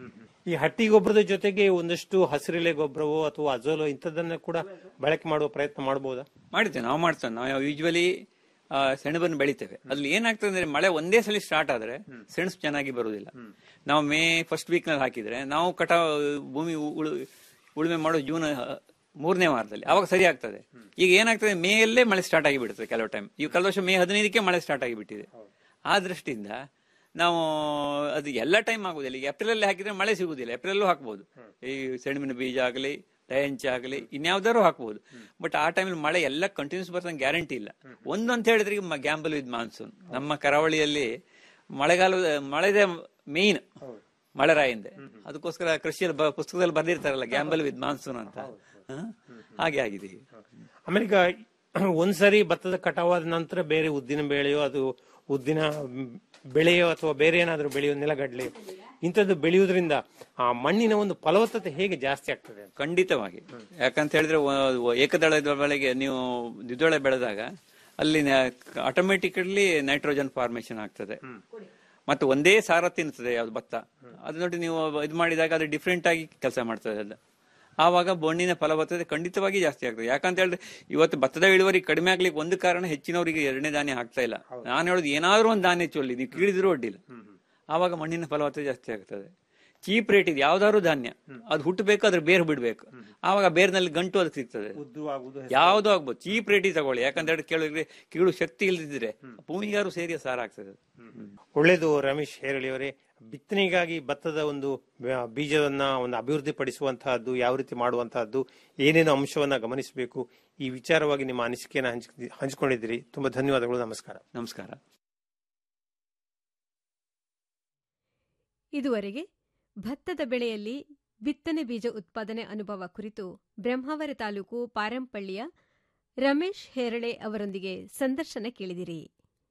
ಈ ಹಟ್ಟಿ ಗೊಬ್ಬರದ ಜೊತೆಗೆ ಒಂದಷ್ಟು ಹಸಿರೆಲೆ ಗೊಬ್ಬರವೋ ಅಥವಾ ಅಜೋಲೋ ಇಂಥದನ್ನ ಕೂಡ ಬಳಕೆ ಮಾಡುವ ಪ್ರಯತ್ನ ಮಾಡಬಹುದಾ ಮಾಡಿದ್ದೇವೆ ನಾವು ಮಾಡ್ತೇವೆ ನಾವು ಯೂಶ್ವಲಿ ಸೆಣಬನ್ನು ಬೆಳಿತೇವೆ ಅಲ್ಲಿ ಏನಾಗ್ತದೆ ಅಂದ್ರೆ ಮಳೆ ಒಂದೇ ಸಲ ಸ್ಟಾರ್ಟ್ ಆದ್ರೆ ಸೆಣಸು ಚೆನ್ನಾಗಿ ಬರುವುದಿಲ್ಲ ನಾವು ಮೇ ಫಸ್ಟ್ ವೀಕ್ ನಲ್ಲಿ ಹಾಕಿದ್ರೆ ನಾವು ಕಟ ಭೂಮಿ ಉಳು ಉಳುಮೆ ಮಾಡೋ ಜೂನ್ ಮೂರನೇ ವಾರದಲ್ಲಿ ಅವಾಗ ಸರಿ ಆಗ್ತದೆ ಈಗ ಏನಾಗ್ತದೆ ಮೇಯಲ್ಲೇ ಮಳೆ ಸ್ಟಾರ್ಟ್ ಆಗಿ ಬಿಡುತ್ತೆ ಕೆಲವು ಟೈಮ್ ಈಗ ಕಳೆದ ವರ್ಷ ಮೇ ಹದಿನೈದಕ್ಕೆ ಮಳೆ ಸ್ಟಾರ್ಟ್ ಆಗಿಬಿಟ್ಟಿದೆ ಆ ದೃಷ್ಟಿಯಿಂದ ನಾವು ಅದು ಎಲ್ಲ ಟೈಮ್ ಆಗುದಿಲ್ಲ ಈಗ ಏಪ್ರಿಲ್ ಅಲ್ಲಿ ಹಾಕಿದ್ರೆ ಮಳೆ ಸಿಗುದಿಲ್ಲ ಏಪ್ರಿಲ್ ಹಾಕ್ಬೋದು ಈ ಸೆಣಬಿನ ಬೀಜ ಆಗಲಿ ಡಯಂಚ ಆಗಲಿ ಇನ್ಯಾವ್ದಾರು ಹಾಕ್ಬೋದು ಬಟ್ ಆ ಟೈಮಲ್ಲಿ ಮಳೆ ಎಲ್ಲ ಕಂಟಿನ್ಯೂಸ್ ಬರ್ತಂಗೆ ಗ್ಯಾರಂಟಿ ಇಲ್ಲ ಒಂದು ಅಂತ ಹೇಳಿದ್ರೆ ಈಗ ಗ್ಯಾಂಬಲ್ ವಿತ್ ಮಾನ್ಸೂನ್ ನಮ್ಮ ಕರಾವಳಿಯಲ್ಲಿ ಮಳೆಗಾಲದ ಮಳೆದೇ ಮೇನ್ ಮಳೆರಾಯಿಂದೆ ಅದಕ್ಕೋಸ್ಕರ ಕೃಷಿಯಲ್ಲಿ ಬ- ಪುಸ್ತಕದಲ್ಲಿ ಬರ್ದಿರ್ತಾರಲ್ಲ ಗ್ಯಾಂಬಲ್ ವಿತ್ ಮಾನ್ಸೂನ್ ಅಂತ ಹ? ಹಾಗೆ ಆಗಿದೆ ಈಗ. ಆಮೇಲೆ ಈಗ ಒಂದ್ಸರಿ ಭತ್ತದ ಕಟಾವಾದ ನಂತರ ಬೇರೆ ಉದ್ದಿನ ಬೆಳೆಯೋ ಅದು ಉದ್ದಿನ ಬೆಳೆಯೋ ಅಥವಾ ಬೇರೆ ಏನಾದ್ರೂ ಬೆಳೆಯೋ ನೆಲಗಡ್ಲೆ ಇಂಥದ್ದು ಬೆಳೆಯುವುದರಿಂದ ಆ ಮಣ್ಣಿನ ಒಂದು ಫಲವತ್ತತೆ ಹೇಗೆ ಜಾಸ್ತಿ ಆಗ್ತದೆ ಅಂತ ಖಂಡಿತವಾಗಿ ಯಾಕಂತ ಹೇಳಿದ್ರೆ ವ- ವ- ಏಕದಳದ ಬೆಳೆಗೆ ನೀವು ದ್ವಿದಳ ಬೆಳೆದಾಗ ಅಲ್ಲಿ ಆಟೋಮೆಟಿಕಲಿ ನೈಟ್ರೋಜನ್ ಫಾರ್ಮೇಶನ್ ಆಗ್ತದೆ ಮತ್ತೆ ಒಂದೇ ಸಾರ ತಿನ್ನುತ್ತದೆ ಯಾವ್ದು ಭತ್ತ ಅದು ನೋಡಿ ನೀವು ಇದು ಮಾಡಿದಾಗ ಅದು ಡಿಫ್ರೆಂಟ್ ಆಗಿ ಕೆಲಸ ಮಾಡ್ತದೆ ಅದು ಆವಾಗ ಮಣ್ಣಿನ ಫಲವತ್ತತೆ ಖಂಡಿತವಾಗಿ ಜಾಸ್ತಿ ಆಗ್ತದೆ ಯಾಕಂತ ಹೇಳಿದ್ರೆ ಇವತ್ತು ಭತ್ತದ ಇಳುವರಿ ಕಡಿಮೆ ಆಗ್ಲಿಕ್ಕೆ ಒಂದು ಕಾರಣ ಹೆಚ್ಚಿನವರಿಗೆ ಎರಡನೇ ಧಾನ್ಯ ಆಗ್ತಾ ಇಲ್ಲ ನಾನು ಹೇಳೋದು ಏನಾದ್ರೂ ಒಂದು ಧಾನ್ಯ ಚೊಲ್ಲಿ ನೀವು ಕೀಳಿದ್ರು ಅಡ್ಡಿಲ್ಲ ಆವಾಗ ಮಣ್ಣಿನ ಫಲವತ್ತತೆ ಜಾಸ್ತಿ ಆಗ್ತದೆ ಚೀಪ್ ರೇಟ್ ಇದೆ ಯಾವ್ದಾದ್ರು ಧಾನ್ಯ ಅದು ಹುಟ್ಟಬೇಕು ಅದ್ರ ಬೇರು ಬಿಡ್ಬೇಕು ಆವಾಗ ಬೇರ್ನಲ್ಲಿ ಗಂಟು ಅದಕ್ಕೆ ಸಿಗ್ತದೆ ಯಾವ್ದು ಆಗ್ಬೋದು ಚೀಪ್ ರೇಟಿಗೆ ತಗೊಳ್ಳಿ ಯಾಕಂದ್ರೆ ಕೇಳಿದ್ರೆ ಕೀಳು ಶಕ್ತಿ ಇಲ್ಲದಿದ್ರೆ ಭೂಮಿಗಾರು ಸೇರಿ ಸಾರ ಆಗ್ತದೆ ಒಳ್ಳೇದು ರಮೇಶ್ ಹೇರಳಿಯವರೇ ಬಿತ್ತನೆಗಾಗಿ ಭತ್ತದ ಒಂದು ಬ- ಬೀಜವನ್ನ ಒಂದು ಅಭಿವೃದ್ಧಿ ಪಡಿಸುವಂತಹದ್ದು ಯಾವ ರೀತಿ ಮಾಡುವಂತಹದ್ದು ಏನೇನು ಅಂಶವನ್ನ ಗಮನಿಸಬೇಕು ಈ ವಿಚಾರವಾಗಿ ನಿಮ್ಮ ಅನಿಸಿಕೆಯನ್ನು ಹಂಚ್ ಹಂಚಿಕೊಂಡಿದ್ದೀರಿ ತುಂಬಾ ಧನ್ಯವಾದಗಳು ನಮಸ್ಕಾರ ನಮಸ್ಕಾರ ಇದುವರೆಗೆ ಭತ್ತದ ಬೆಳೆಯಲ್ಲಿ ಬಿತ್ತನೆ ಬೀಜ ಉತ್ಪಾದನೆ ಅನುಭವ ಕುರಿತು ಬ್ರಹ್ಮಾವರ ತಾಲೂಕು ಪಾರಂಪಳ್ಳಿಯ ರಮೇಶ್ ಹೇರಳೆ ಅವರೊಂದಿಗೆ ಸಂದರ್ಶನ ಕೇಳಿದಿರಿ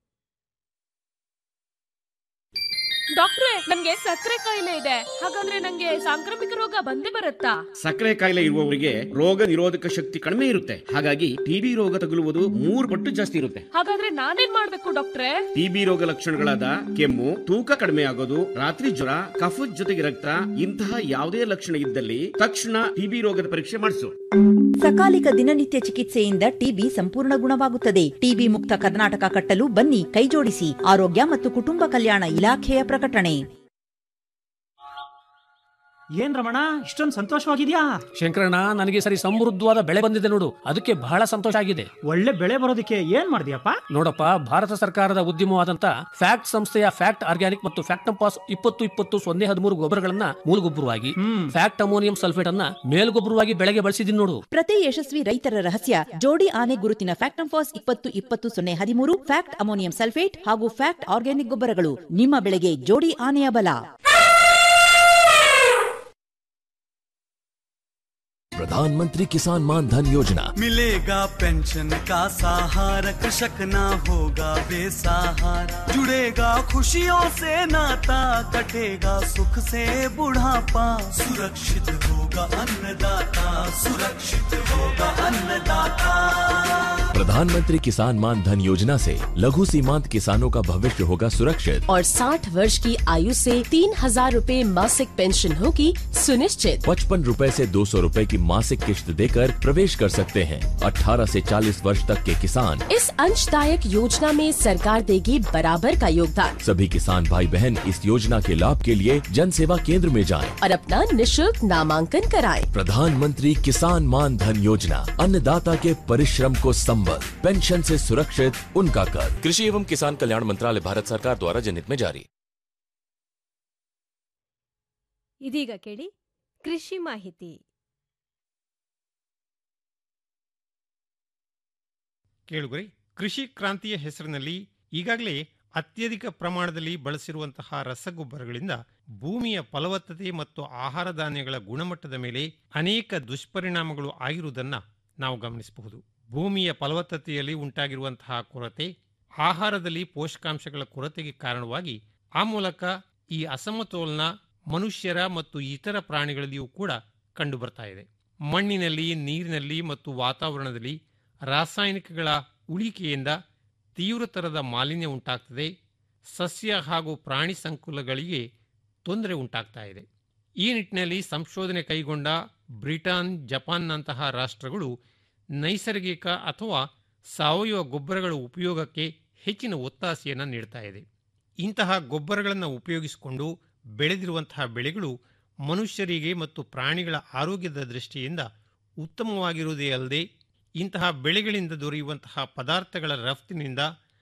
ಡಾಕ್ಟ್ರೆ ನನ್ಗೆ ಸಕ್ಕರೆ ಕಾಯಿಲೆ ಇದೆ ಹಾಗಾದ್ರೆ ನಂಗೆ ಸಾಂಕ್ರಾಮಿಕ ರೋಗ ಬಂದೇ ಬರುತ್ತಾ ಸಕ್ಕರೆ ಕಾಯಿಲೆ ಇರುವವರಿಗೆ ರೋಗ ನಿರೋಧಕ ಶಕ್ತಿ ಕಡಿಮೆ ಇರುತ್ತೆ ಹಾಗಾಗಿ ಟಿಬಿ ರೋಗ ತಗುಲುವುದು ಮೂರು ಪಟ್ಟು ಜಾಸ್ತಿ ಇರುತ್ತೆ ಹಾಗಾದ್ರೆ ನಾನೇನ್ ಮಾಡ್ಬೇಕು ಡಾಕ್ಟ್ರೆ ಟಿಬಿ ರೋಗ ಲಕ್ಷಣಗಳಾದ ಕೆಮ್ಮು ತೂಕ ಕಡಿಮೆ ಆಗೋದು ರಾತ್ರಿ ಜ್ವರ ಕಫದ ಜೊತೆಗೆ ರಕ್ತ ಇಂತಹ ಯಾವುದೇ ಲಕ್ಷಣ ಇದ್ದಲ್ಲಿ ತಕ್ಷಣ ಟಿಬಿ ರೋಗದ ಪರೀಕ್ಷೆ ಮಾಡಿಸು ಸಕಾಲಿಕ ದಿನನಿತ್ಯ ಚಿಕಿತ್ಸೆಯಿಂದ ಟಿಬಿ ಸಂಪೂರ್ಣ ಗುಣವಾಗುತ್ತದೆ ಟಿಬಿ ಮುಕ್ತ ಕರ್ನಾಟಕ ಕಟ್ಟಲು ಬನ್ನಿ ಕೈಜೋಡಿಸಿ ಆರೋಗ್ಯ ಮತ್ತು ಕುಟುಂಬ ಕಲ್ಯಾಣ ಇಲಾಖೆಯ ಪ್ರಕಟಣೆ ಏನ್ ರಮಣ ಇಷ್ಟೊಂದು ಸಂತೋಷವಾಗಿದ್ಯಾ ಶಂಕರಣ್ಣ ನನಗೆ ಸರಿ ಸಮೃದ್ಧವಾದ ಬೆಳೆ ಬಂದಿದೆ ನೋಡು ಅದಕ್ಕೆ ಬಹಳ ಸಂತೋಷ ಆಗಿದೆ ಒಳ್ಳೆ ಬೆಳೆ ಬರೋದಕ್ಕೆ ಏನ್ ಮಾಡಿದ್ಯಪ್ಪ ನೋಡಪ್ಪ ಭಾರತ ಸರ್ಕಾರದ ಉದ್ಯಮವಾದಂತ ಫ್ಯಾಕ್ಟ್ ಸಂಸ್ಥೆಯ ಫ್ಯಾಕ್ಟ್ ಆರ್ಗ್ಯಾನಿಕ್ ಮತ್ತು ಫ್ಯಾಕ್ಟಂಪಾಸ್ ಇಪ್ಪತ್ತು ಇಪ್ಪತ್ತು ಸೊನ್ನೆ ಹದಿಮೂರು ಗೊಬ್ಬರಗಳನ್ನ ಮೂಲಗೊಬ್ಬರವಾಗಿ ಫ್ಯಾಕ್ಟ್ ಅಮೋನಿಯಂ ಸಲ್ಫೇಟ್ ಅನ್ನ ಮೇಲ್ಗೊಬ್ಬರವಾಗಿ ಬೆಳೆಗೆ ಬಳಸಿದೀನಿ ನೋಡು ಪ್ರತಿ ಯಶಸ್ವಿ ರೈತರ ರಹಸ್ಯ ಜೋಡಿ ಆನೆ ಗುರುತಿನ ಫ್ಯಾಕ್ಟಂಫಾಸ್ ಇಪ್ಪತ್ತು ಇಪ್ಪತ್ತು ಸೊನ್ನೆ ಹದಿಮೂರು ಫ್ಯಾಕ್ಟ್ ಅಮೋನಿಯಂ ಸಲ್ಫೇಟ್ ಹಾಗೂ ಫ್ಯಾಕ್ಟ್ ಆರ್ಗ್ಯಾನಿಕ್ ಗೊಬ್ಬರಗಳು ನಿಮ್ಮ ಬೆಳೆಗೆ ಜೋಡಿ ಆನೆಯ ಬಲ प्रधानमंत्री किसान मान धन योजना मिलेगा पेंशन का सहारा कृषक ना होगा बेसहारा जुड़ेगा खुशियों से नाता कटेगा सुख से बुढ़ापा सुरक्षित होगा अन्नदाता सुरक्षित होगा अन्नदाता प्रधानमंत्री किसान मान धन योजना से लघु सीमांत किसानों का भविष्य होगा सुरक्षित और 60 वर्ष की आयु से तीन हजार रूपए मासिक पेंशन होगी सुनिश्चित पचपन रूपए से दो सौ रूपए की मासिक किश्त देकर प्रवेश कर सकते हैं 18 से 40 वर्ष तक के किसान इस अंशदायक योजना में सरकार देगी बराबर का योगदान सभी किसान भाई बहन इस योजना के लाभ के लिए जन सेवा केंद्र में जाएं। और अपना निशुल्क नामांकन कराएं। प्रधानमंत्री किसान मान धन योजना अन्नदाता के परिश्रम को संबल पेंशन से सुरक्षित उनका कर कृषि एवं किसान कल्याण मंत्रालय भारत सरकार द्वारा जनहित में जारी ಇದೀಗ ಕೇಳಿ ಕೃಷಿ ಮಾಹಿತಿ ಕೇಳುಗರೆ ಕೃಷಿ ಕ್ರಾಂತಿಯ ಹೆಸರಿನಲ್ಲಿ ಈಗಾಗಲೇ ಅತ್ಯಧಿಕ ಪ್ರಮಾಣದಲ್ಲಿ ಬಳಸಿರುವಂತಹ ರಸಗೊಬ್ಬರಗಳಿಂದ ಭೂಮಿಯ ಫಲವತ್ತತೆ ಮತ್ತು ಆಹಾರ ಧಾನ್ಯಗಳ ಗುಣಮಟ್ಟದ ಮೇಲೆ ಅನೇಕ ದುಷ್ಪರಿಣಾಮಗಳು ಆಗಿರುವುದನ್ನು ನಾವು ಗಮನಿಸಬಹುದು ಭೂಮಿಯ ಫಲವತ್ತತೆಯಲ್ಲಿ ಉಂಟಾಗಿರುವಂತಹ ಕೊರತೆ ಆಹಾರದಲ್ಲಿ ಪೋಷಕಾಂಶಗಳ ಕೊರತೆಗೆ ಕಾರಣವಾಗಿ ಆ ಮೂಲಕ ಈ ಅಸಮತೋಲನ ಮನುಷ್ಯರ ಮತ್ತು ಇತರ ಪ್ರಾಣಿಗಳಲ್ಲಿಯೂ ಕೂಡ ಕಂಡುಬರ್ತಾ ಇದೆ ಮಣ್ಣಿನಲ್ಲಿ ನೀರಿನಲ್ಲಿ ಮತ್ತು ವಾತಾವರಣದಲ್ಲಿ ರಾಸಾಯನಿಕಗಳ ಉಳಿಕೆಯಿಂದ ತೀವ್ರತರದ ಮಾಲಿನ್ಯ ಉಂಟಾಗ್ತದೆ ಸಸ್ಯ ಹಾಗೂ ಪ್ರಾಣಿ ಸಂಕುಲಗಳಿಗೆ ತೊಂದರೆ ಉಂಟಾಗ್ತಾ ಇದೆ ಈ ನಿಟ್ಟಿನಲ್ಲಿ ಸಂಶೋಧನೆ ಕೈಗೊಂಡ ಬ್ರಿಟನ್ ಜಪಾನ್ನಂತಹ ರಾಷ್ಟ್ರಗಳು ನೈಸರ್ಗಿಕ ಅಥವಾ ಸಾವಯವ ಗೊಬ್ಬರಗಳ ಉಪಯೋಗಕ್ಕೆ ಹೆಚ್ಚಿನ ಒತ್ತಾಸೆಯನ್ನು ನೀಡ್ತಾ ಇದೆ ಇಂತಹ ಗೊಬ್ಬರಗಳನ್ನು ಉಪಯೋಗಿಸಿಕೊಂಡು ಬೆಳೆದಿರುವಂತಹ ಬೆಳೆಗಳು ಮನುಷ್ಯರಿಗೆ ಮತ್ತು ಪ್ರಾಣಿಗಳ ಆರೋಗ್ಯದ ದೃಷ್ಟಿಯಿಂದ ಉತ್ತಮವಾಗಿರುವುದೇ ಅಲ್ಲದೆ ಇಂತಹ ಬೆಳೆಗಳಿಂದ ದೊರೆಯುವಂತಹ ಪದಾರ್ಥಗಳ ರಫ್ತಿನಿಂದ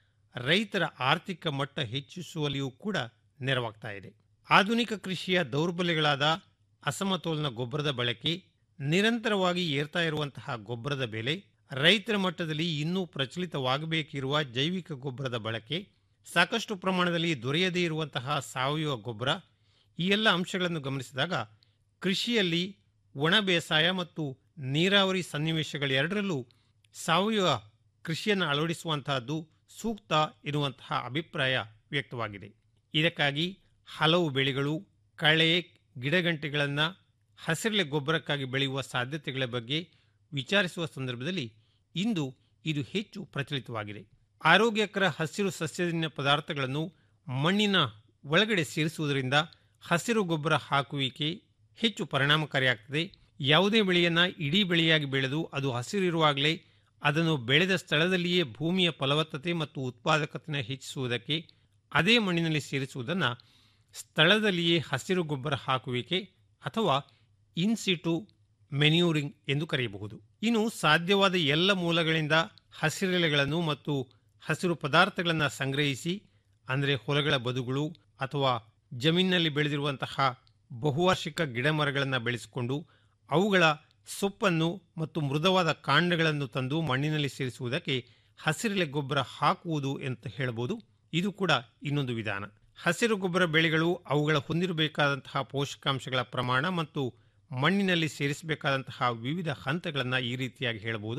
ರೈತರ ಆರ್ಥಿಕ ಮಟ್ಟ ಹೆಚ್ಚಿಸುವಲ್ಲಿಯೂ ಕೂಡ ನೆರವಾಗ್ತಾ ಇದೆ ಆಧುನಿಕ ಕೃಷಿಯ ದೌರ್ಬಲ್ಯಗಳಾದ ಅಸಮತೋಲನ ಗೊಬ್ಬರದ ಬಳಕೆ ನಿರಂತರವಾಗಿ ಏರ್ತಾ ಇರುವಂತಹ ಗೊಬ್ಬರದ ಬೆಲೆ ರೈತರ ಮಟ್ಟದಲ್ಲಿ ಇನ್ನೂ ಪ್ರಚಲಿತವಾಗಬೇಕಿರುವ ಜೈವಿಕ ಗೊಬ್ಬರದ ಬಳಕೆ ಸಾಕಷ್ಟು ಪ್ರಮಾಣದಲ್ಲಿ ದೊರೆಯದೇ ಇರುವಂತಹ ಸಾವಯವ ಗೊಬ್ಬರ ಈ ಎಲ್ಲ ಅಂಶಗಳನ್ನು ಗಮನಿಸಿದಾಗ ಕೃಷಿಯಲ್ಲಿ ಒಣ ಬೇಸಾಯ ಮತ್ತು ನೀರಾವರಿ ಸನ್ನಿವೇಶಗಳೆರಡರಲ್ಲೂ ಸಾವಯವ ಕೃಷಿಯನ್ನು ಅಳವಡಿಸುವಂತಹದ್ದು ಸೂಕ್ತ ಎನ್ನುವಂತಹ ಅಭಿಪ್ರಾಯ ವ್ಯಕ್ತವಾಗಿದೆ ಇದಕ್ಕಾಗಿ ಹಲವು ಬೆಳೆಗಳು ಕಳೆ ಗಿಡಗಂಟೆಗಳನ್ನು ಹಸಿರೆಲೆ ಗೊಬ್ಬರಕ್ಕಾಗಿ ಬೆಳೆಯುವ ಸಾಧ್ಯತೆಗಳ ಬಗ್ಗೆ ವಿಚಾರಿಸುವ ಸಂದರ್ಭದಲ್ಲಿ ಇಂದು ಇದು ಹೆಚ್ಚು ಪ್ರಚಲಿತವಾಗಿದೆ ಆರೋಗ್ಯಕರ ಹಸಿರು ಸಸ್ಯಜನ್ಯ ಪದಾರ್ಥಗಳನ್ನು ಮಣ್ಣಿನ ಒಳಗಡೆ ಸೇರಿಸುವುದರಿಂದ ಹಸಿರು ಗೊಬ್ಬರ ಹಾಕುವಿಕೆ ಹೆಚ್ಚು ಪರಿಣಾಮಕಾರಿಯಾಗ್ತದೆ ಯಾವುದೇ ಬೆಳೆಯನ್ನು ಇಡೀ ಬೆಳೆಯಾಗಿ ಬೆಳೆದು ಅದು ಹಸಿರಿರುವಾಗಲೇ ಅದನ್ನು ಬೆಳೆದ ಸ್ಥಳದಲ್ಲಿಯೇ ಭೂಮಿಯ ಫಲವತ್ತತೆ ಮತ್ತು ಉತ್ಪಾದಕತೆಯನ್ನು ಹೆಚ್ಚಿಸುವುದಕ್ಕೆ ಅದೇ ಮಣ್ಣಿನಲ್ಲಿ ಸೇರಿಸುವುದನ್ನು ಸ್ಥಳದಲ್ಲಿಯೇ ಹಸಿರು ಗೊಬ್ಬರ ಹಾಕುವಿಕೆ ಅಥವಾ ಇನ್ಸಿಟು ಮೆನ್ಯೂರಿಂಗ್ ಎಂದು ಕರೆಯಬಹುದು ಇನ್ನು ಸಾಧ್ಯವಾದ ಎಲ್ಲ ಮೂಲಗಳಿಂದ ಹಸಿರೆಲೆಗಳನ್ನು ಮತ್ತು ಹಸಿರು ಪದಾರ್ಥಗಳನ್ನು ಸಂಗ್ರಹಿಸಿ ಅಂದರೆ ಹೊಲಗಳ ಬದುಗಳು ಅಥವಾ ಜಮೀನಿನಲ್ಲಿ ಬೆಳೆದಿರುವಂತಹ ಬಹುವಾರ್ಷಿಕ ಗಿಡಮರಗಳನ್ನು ಬೆಳೆಸಿಕೊಂಡು ಅವುಗಳ ಸೊಪ್ಪನ್ನು ಮತ್ತು ಮೃದುವಾದ ಕಾಂಡಗಳನ್ನು ತಂದು ಮಣ್ಣಿನಲ್ಲಿ ಸೇರಿಸುವುದಕ್ಕೆ ಹಸಿರೆಲೆ ಗೊಬ್ಬರ ಹಾಕುವುದು ಅಂತ ಹೇಳಬಹುದು ಇದು ಕೂಡ ಇನ್ನೊಂದು ವಿಧಾನ ಹಸಿರು ಗೊಬ್ಬರ ಬೆಳೆಗಳು ಅವುಗಳ ಹೊಂದಿರಬೇಕಾದಂತಹ ಪೋಷಕಾಂಶಗಳ ಪ್ರಮಾಣ ಮತ್ತು ಮಣ್ಣಿನಲ್ಲಿ ಸೇರಿಸಬೇಕಾದಂತಹ ವಿವಿಧ ಹಂತಗಳನ್ನು ಈ ರೀತಿಯಾಗಿ ಹೇಳಬಹುದು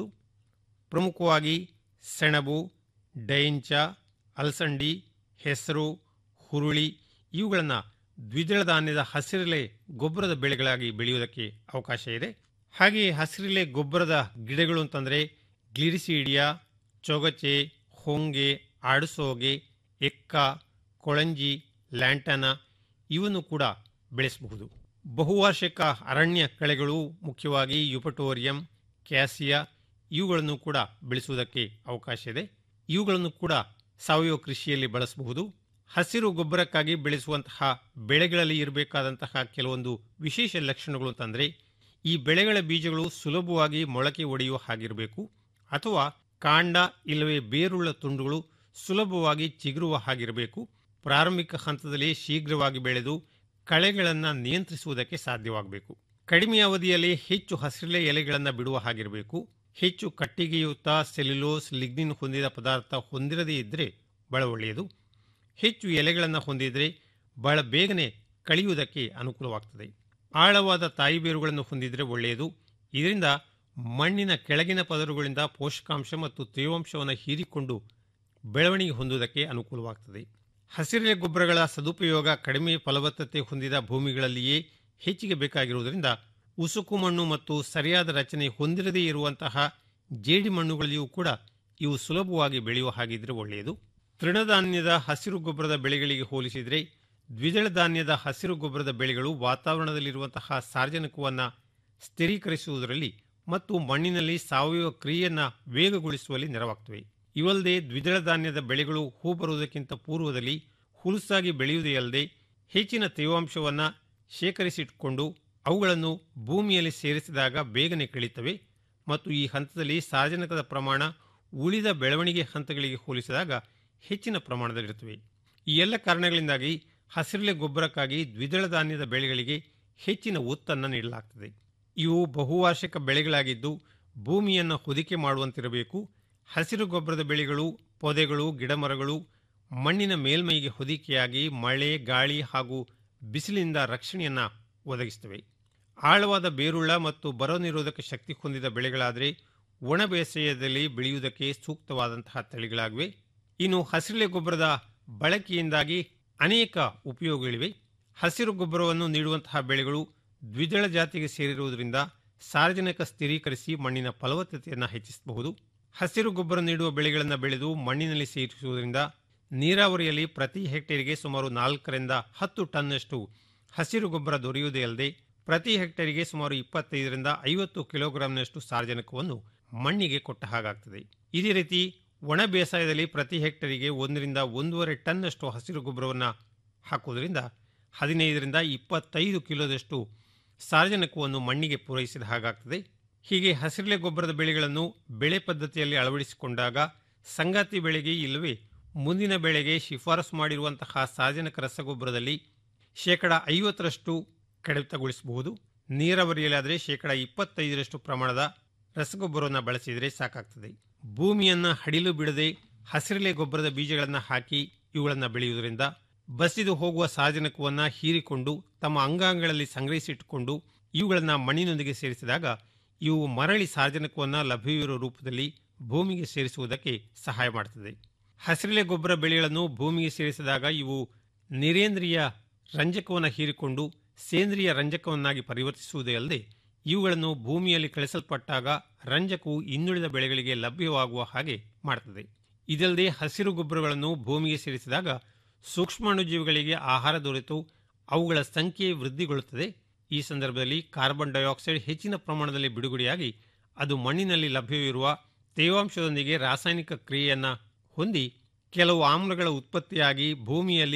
ಪ್ರಮುಖವಾಗಿ ಸೆಣಬು ಡೈಂಚ ಅಲಸಂಡಿ ಹೆಸರು ಹುರುಳಿ ಇವುಗಳನ್ನು ದ್ವಿದಳ ಧಾನ್ಯದ ಹಸಿರೆಲೆ ಗೊಬ್ಬರದ ಬೆಳೆಗಳಾಗಿ ಬೆಳೆಯುವುದಕ್ಕೆ ಅವಕಾಶ ಇದೆ ಹಾಗೆಯೇ ಹಸಿರೆಲೆ ಗೊಬ್ಬರದ ಗಿಡಗಳು ಅಂತಂದರೆ ಗ್ಲಿರಿಸೀಡಿಯಾ ಚೊಗಚೆ ಹೊಂಗೆ ಆಡುಸೋಗೆ ಎಕ್ಕ ಕೊಳಂಜಿ ಲ್ಯಾಂಟನ ಇವನ್ನು ಕೂಡ ಬೆಳೆಸಬಹುದು ಬಹುವಾರ್ಷಿಕ ಅರಣ್ಯ ಕಳೆಗಳು ಮುಖ್ಯವಾಗಿ ಯುಪಟೋರಿಯಂ ಕ್ಯಾಸಿಯಾ ಇವುಗಳನ್ನು ಕೂಡ ಬೆಳೆಸುವುದಕ್ಕೆ ಅವಕಾಶ ಇದೆ ಇವುಗಳನ್ನು ಕೂಡ ಸಾವಯವ ಕೃಷಿಯಲ್ಲಿ ಬಳಸಬಹುದು ಹಸಿರು ಗೊಬ್ಬರಕ್ಕಾಗಿ ಬೆಳೆಸುವಂತಹ ಬೆಳೆಗಳಲ್ಲಿ ಇರಬೇಕಾದಂತಹ ಕೆಲವೊಂದು ವಿಶೇಷ ಲಕ್ಷಣಗಳು ಅಂತಂದರೆ ಈ ಬೆಳೆಗಳ ಬೀಜಗಳು ಸುಲಭವಾಗಿ ಮೊಳಕೆ ಒಡೆಯುವ ಹಾಗಿರಬೇಕು ಅಥವಾ ಕಾಂಡ ಇಲ್ಲವೇ ಬೇರುಳ್ಳ ತುಂಡುಗಳು ಸುಲಭವಾಗಿ ಚಿಗುರುವ ಹಾಗಿರಬೇಕು ಪ್ರಾರಂಭಿಕ ಹಂತದಲ್ಲಿ ಶೀಘ್ರವಾಗಿ ಬೆಳೆದು ಕಳೆಗಳನ್ನು ನಿಯಂತ್ರಿಸುವುದಕ್ಕೆ ಸಾಧ್ಯವಾಗಬೇಕು ಕಡಿಮೆ ಅವಧಿಯಲ್ಲಿ ಹೆಚ್ಚು ಹಸಿರೆಲೆ ಎಲೆಗಳನ್ನು ಬಿಡುವ ಹಾಗಿರಬೇಕು ಹೆಚ್ಚು ಕಟ್ಟಿಗೆಯುಕ್ತ ಸೆಲ್ಯುಲೋಸ್ ಲಿಗ್ನಿನ್ ಹೊಂದಿದ ಪದಾರ್ಥ ಹೊಂದಿರದೇ ಇದ್ದರೆ ಬಹಳ ಒಳ್ಳೆಯದು ಹೆಚ್ಚು ಎಲೆಗಳನ್ನು ಹೊಂದಿದರೆ ಬಹಳ ಬೇಗನೆ ಕಳೆಯುವುದಕ್ಕೆ ಅನುಕೂಲವಾಗ್ತದೆ ಆಳವಾದ ತಾಯಿ ಬೇರುಗಳನ್ನು ಹೊಂದಿದರೆ ಒಳ್ಳೆಯದು ಇದರಿಂದ ಮಣ್ಣಿನ ಕೆಳಗಿನ ಪದರುಗಳಿಂದ ಪೋಷಕಾಂಶ ಮತ್ತು ತೇವಾಂಶವನ್ನು ಹೀರಿಕೊಂಡು ಬೆಳವಣಿಗೆ ಹೊಂದುವುದಕ್ಕೆ ಅನುಕೂಲವಾಗ್ತದೆ ಹಸಿರೆಲೆ ಗೊಬ್ಬರಗಳ ಸದುಪಯೋಗ ಕಡಿಮೆ ಫಲವತ್ತತೆ ಹೊಂದಿದ ಭೂಮಿಗಳಲ್ಲಿಯೇ ಹೆಚ್ಚಿಗೆ ಬೇಕಾಗಿರುವುದರಿಂದ ಉಸುಕು ಮಣ್ಣು ಮತ್ತು ಸರಿಯಾದ ರಚನೆ ಹೊಂದಿರದೇ ಇರುವಂತಹ ಜೇಡಿ ಮಣ್ಣುಗಳಲ್ಲಿಯೂ ಕೂಡ ಇವು ಸುಲಭವಾಗಿ ಬೆಳೆಯುವ ಹಾಗಿದ್ರೆ ಒಳ್ಳೆಯದು ತೃಣಧಾನ್ಯದ ಹಸಿರು ಗೊಬ್ಬರದ ಬೆಳೆಗಳಿಗೆ ಹೋಲಿಸಿದರೆ ದ್ವಿದಳ ಧಾನ್ಯದ ಹಸಿರು ಗೊಬ್ಬರದ ಬೆಳೆಗಳು ವಾತಾವರಣದಲ್ಲಿರುವಂತಹ ಸಾರ್ವಜನಿಕವನ್ನು ಸ್ಥಿರೀಕರಿಸುವುದರಲ್ಲಿ ಮತ್ತು ಮಣ್ಣಿನಲ್ಲಿ ಸಾವಯವ ಕ್ರಿಯೆಯನ್ನು ವೇಗಗೊಳಿಸುವಲ್ಲಿ ನೆರವಾಗ್ತವೆ ಇವಲ್ಲದೆ ದ್ವಿದಳ ಧಾನ್ಯದ ಬೆಳೆಗಳು ಹೂ ಬರುವುದಕ್ಕಿಂತ ಪೂರ್ವದಲ್ಲಿ ಹುಲುಸಾಗಿ ಬೆಳೆಯುವುದೇ ಅಲ್ಲದೆ ಹೆಚ್ಚಿನ ತೇವಾಂಶವನ್ನು ಶೇಖರಿಸಿಟ್ಟುಕೊಂಡು ಅವುಗಳನ್ನು ಭೂಮಿಯಲ್ಲಿ ಸೇರಿಸಿದಾಗ ಬೇಗನೆ ಕಳೀತವೆ ಮತ್ತು ಈ ಹಂತದಲ್ಲಿ ಸಾರ್ವಜನಿಕದ ಪ್ರಮಾಣ ಉಳಿದ ಬೆಳವಣಿಗೆ ಹಂತಗಳಿಗೆ ಹೋಲಿಸಿದಾಗ ಹೆಚ್ಚಿನ ಪ್ರಮಾಣದಲ್ಲಿರುತ್ತವೆ ಈ ಎಲ್ಲ ಕಾರಣಗಳಿಂದಾಗಿ ಹಸಿರೆಲೆ ಗೊಬ್ಬರಕ್ಕಾಗಿ ದ್ವಿದಳ ಧಾನ್ಯದ ಬೆಳೆಗಳಿಗೆ ಹೆಚ್ಚಿನ ಒತ್ತನ್ನು ನೀಡಲಾಗ್ತದೆ ಇವು ಬಹುವಾರ್ಷಿಕ ಬೆಳೆಗಳಾಗಿದ್ದು ಭೂಮಿಯನ್ನು ಹೊದಿಕೆ ಮಾಡುವಂತಿರಬೇಕು ಹಸಿರು ಗೊಬ್ಬರದ ಬೆಳೆಗಳು ಪೊದೆಗಳು ಗಿಡಮರಗಳು ಮಣ್ಣಿನ ಮೇಲ್ಮೈಗೆ ಹೊದಿಕೆಯಾಗಿ ಮಳೆ ಗಾಳಿ ಹಾಗೂ ಬಿಸಿಲಿನಿಂದ ರಕ್ಷಣೆಯನ್ನು ಒದಗಿಸುತ್ತವೆ ಆಳವಾದ ಬೇರುಳ್ಳ ಮತ್ತು ಬರ ನಿರೋಧಕ ಶಕ್ತಿ ಹೊಂದಿದ ಬೆಳೆಗಳಾದರೆ ಒಣ ಬೇಸಾಯದಲ್ಲಿ ಬೆಳೆಯುವುದಕ್ಕೆ ಸೂಕ್ತವಾದಂತಹ ತಳಿಗಳಾಗಿವೆ ಇನ್ನು ಹಸಿರೆಲೆ ಗೊಬ್ಬರದ ಬಳಕೆಯಿಂದಾಗಿ ಅನೇಕ ಉಪಯೋಗಗಳಿವೆ ಹಸಿರು ಗೊಬ್ಬರವನ್ನು ನೀಡುವಂತಹ ಬೆಳೆಗಳು ದ್ವಿದಳ ಜಾತಿಗೆ ಸೇರಿರುವುದರಿಂದ ಸಾರ್ವಜನಿಕ ಸ್ಥಿರೀಕರಿಸಿ ಮಣ್ಣಿನ ಫಲವತ್ತತೆಯನ್ನು ಹೆಚ್ಚಿಸಬಹುದು ಹಸಿರು ಗೊಬ್ಬರ ನೀಡುವ ಬೆಳೆಗಳನ್ನು ಬೆಳೆದು ಮಣ್ಣಿನಲ್ಲಿ ಸೇರಿಸುವುದರಿಂದ ನೀರಾವರಿಯಲ್ಲಿ ಪ್ರತಿ ಹೆಕ್ಟೇರಿಗೆ ಸುಮಾರು ನಾಲ್ಕರಿಂದ ಹತ್ತು ಟನ್ನಷ್ಟು ಹಸಿರು ಗೊಬ್ಬರ ದೊರೆಯುವುದೇ ಅಲ್ಲದೆ ಪ್ರತಿ ಹೆಕ್ಟೇರಿಗೆ ಸುಮಾರು ಇಪ್ಪತ್ತೈದರಿಂದ ಐವತ್ತು ಕಿಲೋಗ್ರಾಂನಷ್ಟು ಸಾರ್ವಜನಿಕವನ್ನು ಮಣ್ಣಿಗೆ ಕೊಟ್ಟ ಹಾಗಾಗ್ತದೆ ಇದೇ ರೀತಿ ಒಣ ಬೇಸಾಯದಲ್ಲಿ ಪ್ರತಿ ಹೆಕ್ಟೇರಿಗೆ ಒಂದರಿಂದ ಒಂದೂವರೆ ಟನ್ನಷ್ಟು ಹಸಿರು ಗೊಬ್ಬರವನ್ನು ಹಾಕುವುದರಿಂದ ಹದಿನೈದರಿಂದ ಇಪ್ಪತ್ತೈದು ಕಿಲೋದಷ್ಟು ಸಾರ್ವಜನಿಕವನ್ನು ಮಣ್ಣಿಗೆ ಪೂರೈಸಿದ ಹಾಗಾಗ್ತದೆ ಹೀಗೆ ಹಸಿರೆಲೆ ಗೊಬ್ಬರದ ಬೆಳೆಗಳನ್ನು ಬೆಳೆ ಪದ್ಧತಿಯಲ್ಲಿ ಅಳವಡಿಸಿಕೊಂಡಾಗ ಸಂಗಾತಿ ಬೆಳೆಗೆ ಇಲ್ಲವೇ ಮುಂದಿನ ಬೆಳೆಗೆ ಶಿಫಾರಸು ಮಾಡಿರುವಂತಹ ಸಾರ್ವಜನಿಕ ರಸಗೊಬ್ಬರದಲ್ಲಿ ಶೇಕಡ ಐವತ್ತರಷ್ಟು ಕಡಿತಗೊಳಿಸಬಹುದು ನೀರಾವರಿಯಲ್ಲಾದರೆ ಶೇಕಡ ಇಪ್ಪತ್ತೈದರಷ್ಟು ಪ್ರಮಾಣದ ರಸಗೊಬ್ಬರವನ್ನು ಬಳಸಿದರೆ ಸಾಕಾಗ್ತದೆ ಭೂಮಿಯನ್ನು ಹಡಿಲು ಬಿಡದೆ ಹಸಿರೆಲೆ ಗೊಬ್ಬರದ ಬೀಜಗಳನ್ನು ಹಾಕಿ ಇವುಗಳನ್ನು ಬೆಳೆಯುವುದರಿಂದ ಬಸಿದು ಹೋಗುವ ಸಾರ್ವಜನಿಕವನ್ನು ಹೀರಿಕೊಂಡು ತಮ್ಮ ಅಂಗಾಂಗಗಳಲ್ಲಿ ಸಂಗ್ರಹಿಸಿಟ್ಟುಕೊಂಡು ಇವುಗಳನ್ನು ಮಣ್ಣಿನೊಂದಿಗೆ ಸೇರಿಸಿದಾಗ ಇವು ಮರಳಿ ಸಾರ್ವಜನಿಕವನ್ನು ಲಭ್ಯವಿರುವ ರೂಪದಲ್ಲಿ ಭೂಮಿಗೆ ಸೇರಿಸುವುದಕ್ಕೆ ಸಹಾಯ ಮಾಡುತ್ತದೆ ಹಸಿರೆಲೆ ಗೊಬ್ಬರ ಬೆಳೆಗಳನ್ನು ಭೂಮಿಗೆ ಸೇರಿಸಿದಾಗ ಇವು ನಿರೇಂದ್ರಿಯ ರಂಜಕವನ್ನು ಹೀರಿಕೊಂಡು ಸೇಂದ್ರಿಯ ರಂಜಕವನ್ನಾಗಿ ಪರಿವರ್ತಿಸುವುದೇ ಅಲ್ಲದೆ ಇವುಗಳನ್ನು ಭೂಮಿಯಲ್ಲಿ ಕಳಿಸಲ್ಪಟ್ಟಾಗ ರಂಜಕವು ಇನ್ನುಳಿದ ಬೆಳೆಗಳಿಗೆ ಲಭ್ಯವಾಗುವ ಹಾಗೆ ಮಾಡುತ್ತದೆ ಇದಲ್ಲದೆ ಹಸಿರು ಗೊಬ್ಬರಗಳನ್ನು ಭೂಮಿಗೆ ಸೇರಿಸಿದಾಗ ಸೂಕ್ಷ್ಮಾಣುಜೀವಿಗಳಿಗೆ ಆಹಾರ ದೊರೆತು ಅವುಗಳ ಸಂಖ್ಯೆ ವೃದ್ಧಿಗೊಳ್ಳುತ್ತದೆ ಈ ಸಂದರ್ಭದಲ್ಲಿ ಕಾರ್ಬನ್ ಡೈಆಕ್ಸೈಡ್ ಹೆಚ್ಚಿನ ಪ್ರಮಾಣದಲ್ಲಿ ಬಿಡುಗಡೆಯಾಗಿ ಅದು ಮಣ್ಣಿನಲ್ಲಿ ಲಭ್ಯವಿರುವ ತೇವಾಂಶದೊಂದಿಗೆ ರಾಸಾಯನಿಕ ಕ್ರಿಯೆಯನ್ನು ಹೊಂದಿ ಕೆಲವು ಆಮ್ಲಗಳ ಉತ್ಪತ್ತಿಯಾಗಿ ಭೂಮಿಯಲ್ಲಿ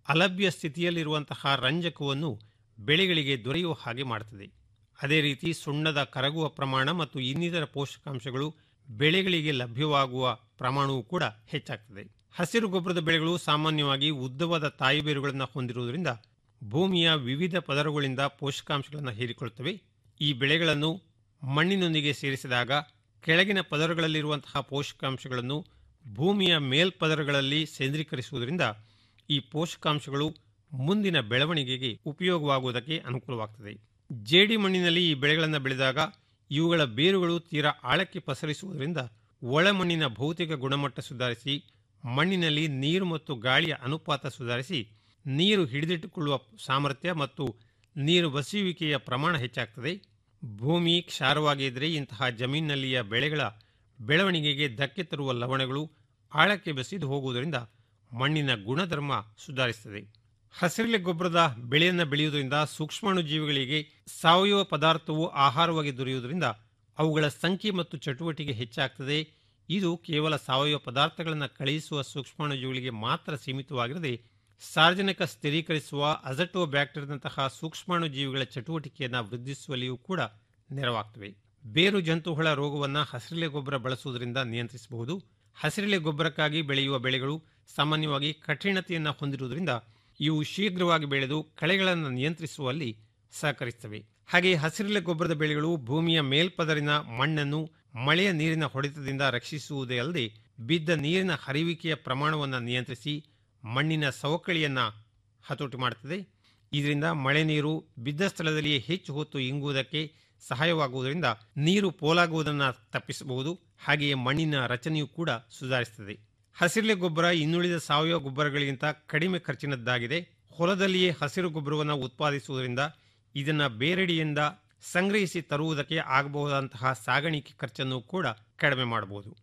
ಅಲಭ್ಯ ಸ್ಥಿತಿಯಲ್ಲಿರುವಂತಹ ರಂಜಕವನ್ನು ಬೆಳೆಗಳಿಗೆ ದೊರೆಯುವ ಹಾಗೆ ಮಾಡುತ್ತದೆ ಅದೇ ರೀತಿ ಸುಣ್ಣದ ಕರಗುವ ಪ್ರಮಾಣ ಮತ್ತು ಇನ್ನಿತರ ಪೋಷಕಾಂಶಗಳು ಬೆಳೆಗಳಿಗೆ ಲಭ್ಯವಾಗುವ ಪ್ರಮಾಣವೂ ಕೂಡ ಹೆಚ್ಚಾಗ್ತದೆ ಹಸಿರು ಗೊಬ್ಬರದ ಬೆಳೆಗಳು ಸಾಮಾನ್ಯವಾಗಿ ಉದ್ದವಾದ ತಾಯಿ ಬೇರುಗಳನ್ನು ಹೊಂದಿರುವುದರಿಂದ ಭೂಮಿಯ ವಿವಿಧ ಪದರಗಳಿಂದ ಪೋಷಕಾಂಶಗಳನ್ನು ಹೀರಿಕೊಳ್ಳುತ್ತವೆ ಈ ಬೆಳೆಗಳನ್ನು ಮಣ್ಣಿನೊಂದಿಗೆ ಸೇರಿಸಿದಾಗ ಕೆಳಗಿನ ಪದರಗಳಲ್ಲಿರುವಂತಹ ಪೋಷಕಾಂಶಗಳನ್ನು ಭೂಮಿಯ ಮೇಲ್ಪದರಗಳಲ್ಲಿ ಕೇಂದ್ರೀಕರಿಸುವುದರಿಂದ ಈ ಪೋಷಕಾಂಶಗಳು ಮುಂದಿನ ಬೆಳವಣಿಗೆಗೆ ಉಪಯೋಗವಾಗುವುದಕ್ಕೆ ಅನುಕೂಲವಾಗುತ್ತದೆ ಜೇಡಿ ಮಣ್ಣಿನಲ್ಲಿ ಈ ಬೆಳೆಗಳನ್ನು ಬೆಳೆದಾಗ ಇವುಗಳ ಬೇರುಗಳು ತೀರಾ ಆಳಕ್ಕೆ ಪಸರಿಸುವುದರಿಂದ ಒಳಮಣ್ಣಿನ ಭೌತಿಕ ಗುಣಮಟ್ಟ ಸುಧಾರಿಸಿ ಮಣ್ಣಿನಲ್ಲಿ ನೀರು ಮತ್ತು ಗಾಳಿಯ ಅನುಪಾತ ಸುಧಾರಿಸಿ ನೀರು ಹಿಡಿದಿಟ್ಟುಕೊಳ್ಳುವ ಸಾಮರ್ಥ್ಯ ಮತ್ತು ನೀರು ಬಸಿಯುವಿಕೆಯ ಪ್ರಮಾಣ ಹೆಚ್ಚಾಗ್ತದೆ ಭೂಮಿ ಕ್ಷಾರವಾಗಿ ಇದ್ದರೆ ಇಂತಹ ಜಮೀನಿನಲ್ಲಿಯ ಬೆಳೆಗಳ ಬೆಳವಣಿಗೆಗೆ ಧಕ್ಕೆ ತರುವ ಲವಣಗಳು ಆಳಕ್ಕೆ ಬೆಸೆದು ಹೋಗುವುದರಿಂದ ಮಣ್ಣಿನ ಗುಣಧರ್ಮ ಸುಧಾರಿಸುತ್ತದೆ ಹಸಿರೆಲೆ ಗೊಬ್ಬರದ ಬೆಳೆಯನ್ನು ಬೆಳೆಯುವುದರಿಂದ ಸೂಕ್ಷ್ಮಾಣು ಜೀವಿಗಳಿಗೆ ಸಾವಯವ ಪದಾರ್ಥವು ಆಹಾರವಾಗಿ ದೊರೆಯುವುದರಿಂದ ಅವುಗಳ ಸಂಖ್ಯೆ ಮತ್ತು ಚಟುವಟಿಕೆ ಹೆಚ್ಚಾಗ್ತದೆ ಇದು ಕೇವಲ ಸಾವಯವ ಪದಾರ್ಥಗಳನ್ನು ಕಳುಹಿಸುವ ಸೂಕ್ಷ್ಮಾಣು ಜೀವಿಗಳಿಗೆ ಮಾತ್ರ ಸೀಮಿತವಾಗಿರದೆ ಸಾರ್ವಜನಿಕ ಸ್ಥಿರೀಕರಿಸುವ ಅಜಟೋ ಬ್ಯಾಕ್ಟೀರಿಯಾದಂತಹ ಸೂಕ್ಷ್ಮಾಣು ಜೀವಿಗಳ ಚಟುವಟಿಕೆಯನ್ನು ವೃದ್ಧಿಸುವಲ್ಲಿಯೂ ಕೂಡ ನೆರವಾಗ್ತವೆ ಬೇರು ಜಂತುಹುಳ ರೋಗವನ್ನು ಹಸಿರೆಲೆ ಗೊಬ್ಬರ ಬಳಸುವುದರಿಂದ ನಿಯಂತ್ರಿಸಬಹುದು ಹಸಿರೆಲೆ ಗೊಬ್ಬರಕ್ಕಾಗಿ ಬೆಳೆಯುವ ಬೆಳೆಗಳು ಸಾಮಾನ್ಯವಾಗಿ ಕಠಿಣತೆಯನ್ನು ಹೊಂದಿರುವುದರಿಂದ ಇವು ಶೀಘ್ರವಾಗಿ ಬೆಳೆದು ಕಳೆಗಳನ್ನು ನಿಯಂತ್ರಿಸುವಲ್ಲಿ ಸಹಕರಿಸುತ್ತವೆ ಹಾಗೆ ಹಸಿರೆಲೆ ಗೊಬ್ಬರದ ಬೆಳೆಗಳು ಭೂಮಿಯ ಮೇಲ್ಪದರಿನ ಮಣ್ಣನ್ನು ಮಳೆಯ ನೀರಿನ ಹೊಡೆತದಿಂದ ರಕ್ಷಿಸುವುದೇ ಅಲ್ಲದೆ ಬಿದ್ದ ನೀರಿನ ಹರಿವಿಕೆಯ ಪ್ರಮಾಣವನ್ನು ನಿಯಂತ್ರಿಸಿ ಮಣ್ಣಿನ ಸವಕಳಿಯನ್ನು ಹತೋಟಿ ಮಾಡುತ್ತದೆ ಇದರಿಂದ ಮಳೆ ನೀರು ಬಿದ್ದ ಸ್ಥಳದಲ್ಲಿಯೇ ಹೆಚ್ಚು ಹೊತ್ತು ಇಂಗುವುದಕ್ಕೆ ಸಹಾಯವಾಗುವುದರಿಂದ ನೀರು ಪೋಲಾಗುವುದನ್ನು ತಪ್ಪಿಸಬಹುದು ಹಾಗೆಯೇ ಮಣ್ಣಿನ ರಚನೆಯೂ ಕೂಡ ಸುಧಾರಿಸುತ್ತದೆ ಹಸಿರೆಲೆ ಗೊಬ್ಬರ ಇನ್ನುಳಿದ ಸಾವಯವ ಗೊಬ್ಬರಗಳಿಗಿಂತ ಕಡಿಮೆ ಖರ್ಚಿನದ್ದಾಗಿದೆ ಹೊಲದಲ್ಲಿಯೇ ಹಸಿರು ಗೊಬ್ಬರವನ್ನು ಉತ್ಪಾದಿಸುವುದರಿಂದ ಇದನ್ನು ಬೇರೆಡೆಯಿಂದ ಸಂಗ್ರಹಿಸಿ ತರುವುದಕ್ಕೆ ಆಗಬಹುದಂತಹ ಸಾಗಾಣಿಕೆ ಖರ್ಚನ್ನು ಕೂಡ ಕಡಿಮೆ ಮಾಡಬಹುದು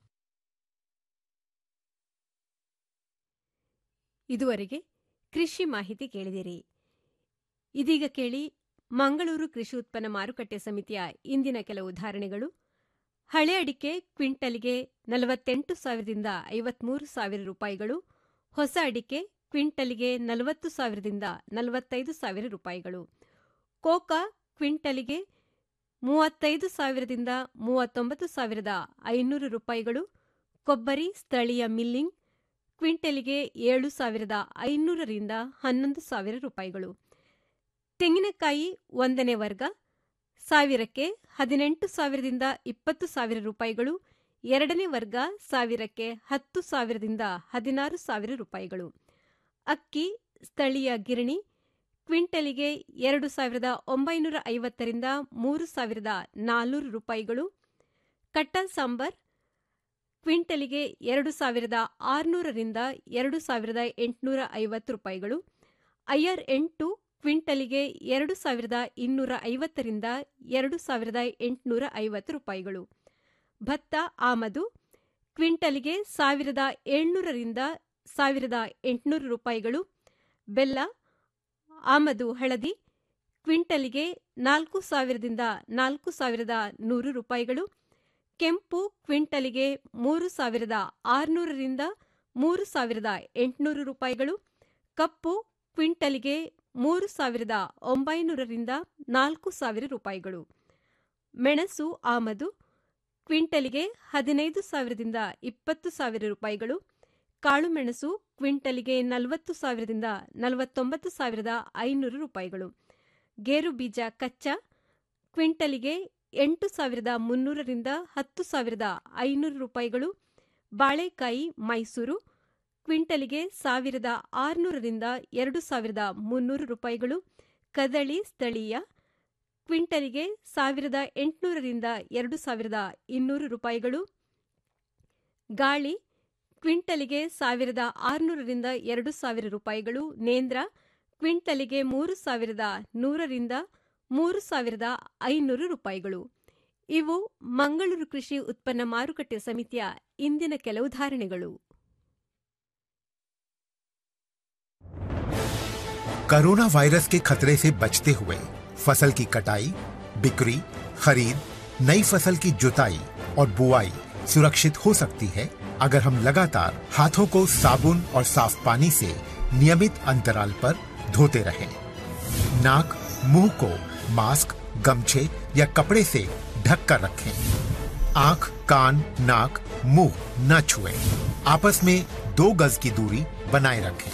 ಇದುವರೆಗೆ ಕೃಷಿ ಮಾಹಿತಿ ಕೇಳಿದಿರಿ ಇದೀಗ ಕೇಳಿ ಮಂಗಳೂರು ಕೃಷಿ ಉತ್ಪನ್ನ ಮಾರುಕಟ್ಟೆ ಸಮಿತಿಯ ಇಂದಿನ ಕೆಲವು ಧಾರಣೆಗಳು ಹಳೆ ಅಡಿಕೆ ಕ್ವಿಂಟಲ್ಗೆ ನಲವತ್ತೆಂಟು ಸಾವಿರದಿಂದ ಐವತ್ಮೂರು ಸಾವಿರ ರೂಪಾಯಿಗಳು ಹೊಸ ಅಡಿಕೆ ಕ್ವಿಂಟಲ್ಗೆ ನಲವತ್ತು ಸಾವಿರದಿಂದ ನಲವತ್ತೈದು ಸಾವಿರ ರೂಪಾಯಿಗಳು ಕೋಕಾ ಕ್ವಿಂಟಲ್ಗೆ ಮೂವತ್ತೈದು ಸಾವಿರದಿಂದ ಮೂವತ್ತೊಂಬತ್ತು ಸಾವಿರದ ಐನೂರು ರೂಪಾಯಿಗಳು ಕೊಬ್ಬರಿ ಸ್ಥಳೀಯ ಮಿಲ್ಲಿಂಗ್ ಕ್ವಿಂಟಲ್ಗೆ ಏಳು ಸಾವಿರದ ಐನೂರರಿಂದ ಹನ್ನೊಂದು ಸಾವಿರ ರೂಪಾಯಿಗಳು ತೆಂಗಿನಕಾಯಿ ಒಂದನೇ ವರ್ಗ ಸಾವಿರಕ್ಕೆ ಹದಿನೆಂಟು ಸಾವಿರದಿಂದ ಇಪ್ಪತ್ತು ಸಾವಿರ ರೂಪಾಯಿಗಳು ಎರಡನೇ ವರ್ಗ ಸಾವಿರಕ್ಕೆ ಹತ್ತು ಸಾವಿರದಿಂದ ಹದಿನಾರು ಸಾವಿರ ರೂಪಾಯಿಗಳು ಅಕ್ಕಿ ಸ್ಥಳೀಯ ಗಿರಣಿ ಕ್ವಿಂಟಲಿಗೆ ಎರಡು ಸಾವಿರದ ಒಂಬೈನೂರ ಐವತ್ತರಿಂದ ಮೂರು ಸಾವಿರದ ನಾಲ್ನೂರು ರೂಪಾಯಿಗಳು ಕಟ್ಟಲ್ ಸಾಂಬಾರ್ ಕ್ವಿಂಟಲಿಗೆ ಎರಡು ಸಾವಿರದ ಆರುನೂರರಿಂದ ಎರಡು ಸಾವಿರದ ಎಂಟುನೂರ ಐವತ್ತು ರೂಪಾಯಿಗಳು ಐಆರ್ ಎಂಟು ಕ್ವಿಂಟಲಿಗೆ ಎರಡು ಸಾವಿರದ ಇನ್ನೂರ ಐವತ್ತರಿಂದ ಎರಡು ಸಾವಿರದ ಎಂಟುನೂರ ಐವತ್ತು ರೂಪಾಯಿಗಳು ಭತ್ತ ಆಮದು ಕ್ವಿಂಟಲಿಗೆ ಸಾವಿರದ ಏಳ್ನೂರರಿಂದ ಸಾವಿರದ ಎಂಟುನೂರು ರೂಪಾಯಿಗಳು ಬೆಲ್ಲ ಆಮದು ಹಳದಿ ಕ್ವಿಂಟಲಿಗೆ ನಾಲ್ಕು ಸಾವಿರದಿಂದ ನಾಲ್ಕು ಸಾವಿರದ ನೂರು ರೂಪಾಯಿಗಳು ಕೆಂಪು ಕ್ವಿಂಟಲಿಗೆ ಮೂರು ಸಾವಿರದ ಆರುನೂರರಿಂದ ಮೂರು ಸಾವಿರದ ಎಂಟುನೂರು ರೂಪಾಯಿಗಳು ಕಪ್ಪು ಕ್ವಿಂಟಲಿಗೆ ಮೂರು ಸಾವಿರದ ಒಂಬೈನೂರರಿಂದ ನಾಲ್ಕು ಸಾವಿರ ರೂಪಾಯಿಗಳು ಮೆಣಸು ಆಮದು ಕ್ವಿಂಟಲಿಗೆ ಹದಿನೈದು ಸಾವಿರದಿಂದ ಇಪ್ಪತ್ತು ಸಾವಿರ ರೂಪಾಯಿಗಳು ಕಾಳುಮೆಣಸು ಕ್ವಿಂಟಲಿಗೆ ನಲವತ್ತು ಸಾವಿರದಿಂದ ನಲವತ್ತೊಂಬತ್ತು ಸಾವಿರದ ಐನೂರು ರೂಪಾಯಿಗಳು ಗೇರು ಬೀಜ ಕಚ್ಚಾ ಕ್ವಿಂಟಲಿಗೆ ಎಂಟು ಸಾವಿರದ ಮುನ್ನೂರರಿಂದ ಹತ್ತು ಸಾವಿರದ ಐನೂರು ರೂಪಾಯಿಗಳು ಬಾಳೆಕಾಯಿ ಮೈಸೂರು ಕ್ವಿಂಟಲಿಗೆ ಸಾವಿರದ ಆರುನೂರರಿಂದ ಎರಡು ಸಾವಿರದ ಮುನ್ನೂರು ರೂಪಾಯಿಗಳು ಕದಳಿ ಸ್ಥಳೀಯ ಕ್ವಿಂಟಲಿಗೆ ಸಾವಿರದ ಎಂಟುನೂರರಿಂದ ಎರಡು ಸಾವಿರದ ಇನ್ನೂರು ರೂಪಾಯಿಗಳು ಗಾಳಿ ಕ್ವಿಂಟಲಿಗೆ ಸಾವಿರದ ಆರುನೂರರಿಂದ ಎರಡು ಸಾವಿರ ರೂಪಾಯಿಗಳು ನೇಂದ್ರ ಕ್ವಿಂಟಲಿಗೆ ಮೂರು ಸಾವಿರದ ನೂರರಿಂದ ಮೂರು ಸಾವಿರದ ಐನೂರು ರೂಪಾಯಿಗಳು ಇವು ಮಂಗಳೂರು ಕೃಷಿ ಉತ್ಪನ್ನ ಮಾರುಕಟ್ಟೆ ಸಮಿತಿಯ ಇಂದಿನ ಕೆಲವು ಧಾರಣೆಗಳು कोरोना वायरस के खतरे से बचते हुए फसल की कटाई बिक्री खरीद नई फसल की जुताई और बुआई सुरक्षित हो सकती है अगर हम लगातार हाथों को साबुन और साफ पानी से नियमित अंतराल पर धोते रहें। नाक मुंह को मास्क गमछे या कपड़े से ढक कर रखें आंख कान नाक मुंह न छुएं। आपस में दो गज की दूरी बनाए रखें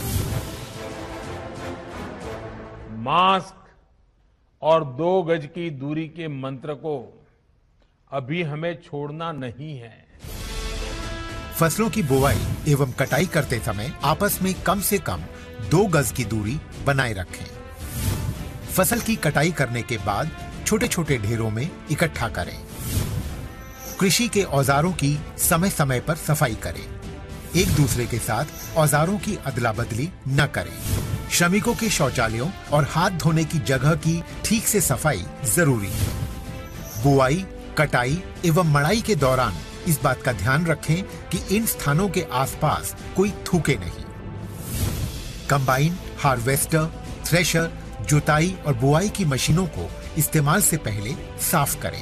मास्क और दो गज की दूरी के मंत्र को अभी हमें छोड़ना नहीं है फसलों की बुवाई एवं कटाई करते समय आपस में कम से कम दो गज की दूरी बनाए रखें फसल की कटाई करने के बाद छोटे छोटे ढेरों में इकट्ठा करें कृषि के औजारों की समय समय पर सफाई करें एक दूसरे के साथ औजारों की अदला बदली न करें श्रमिकों के शौचालयों और हाथ धोने की जगह की ठीक से सफाई जरूरी है बुआई कटाई एवं मड़ाई के दौरान इस बात का ध्यान रखें कि इन स्थानों के आसपास कोई थूके नहीं कंबाइन हार्वेस्टर थ्रेशर जुताई और बुआई की मशीनों को इस्तेमाल से पहले साफ करें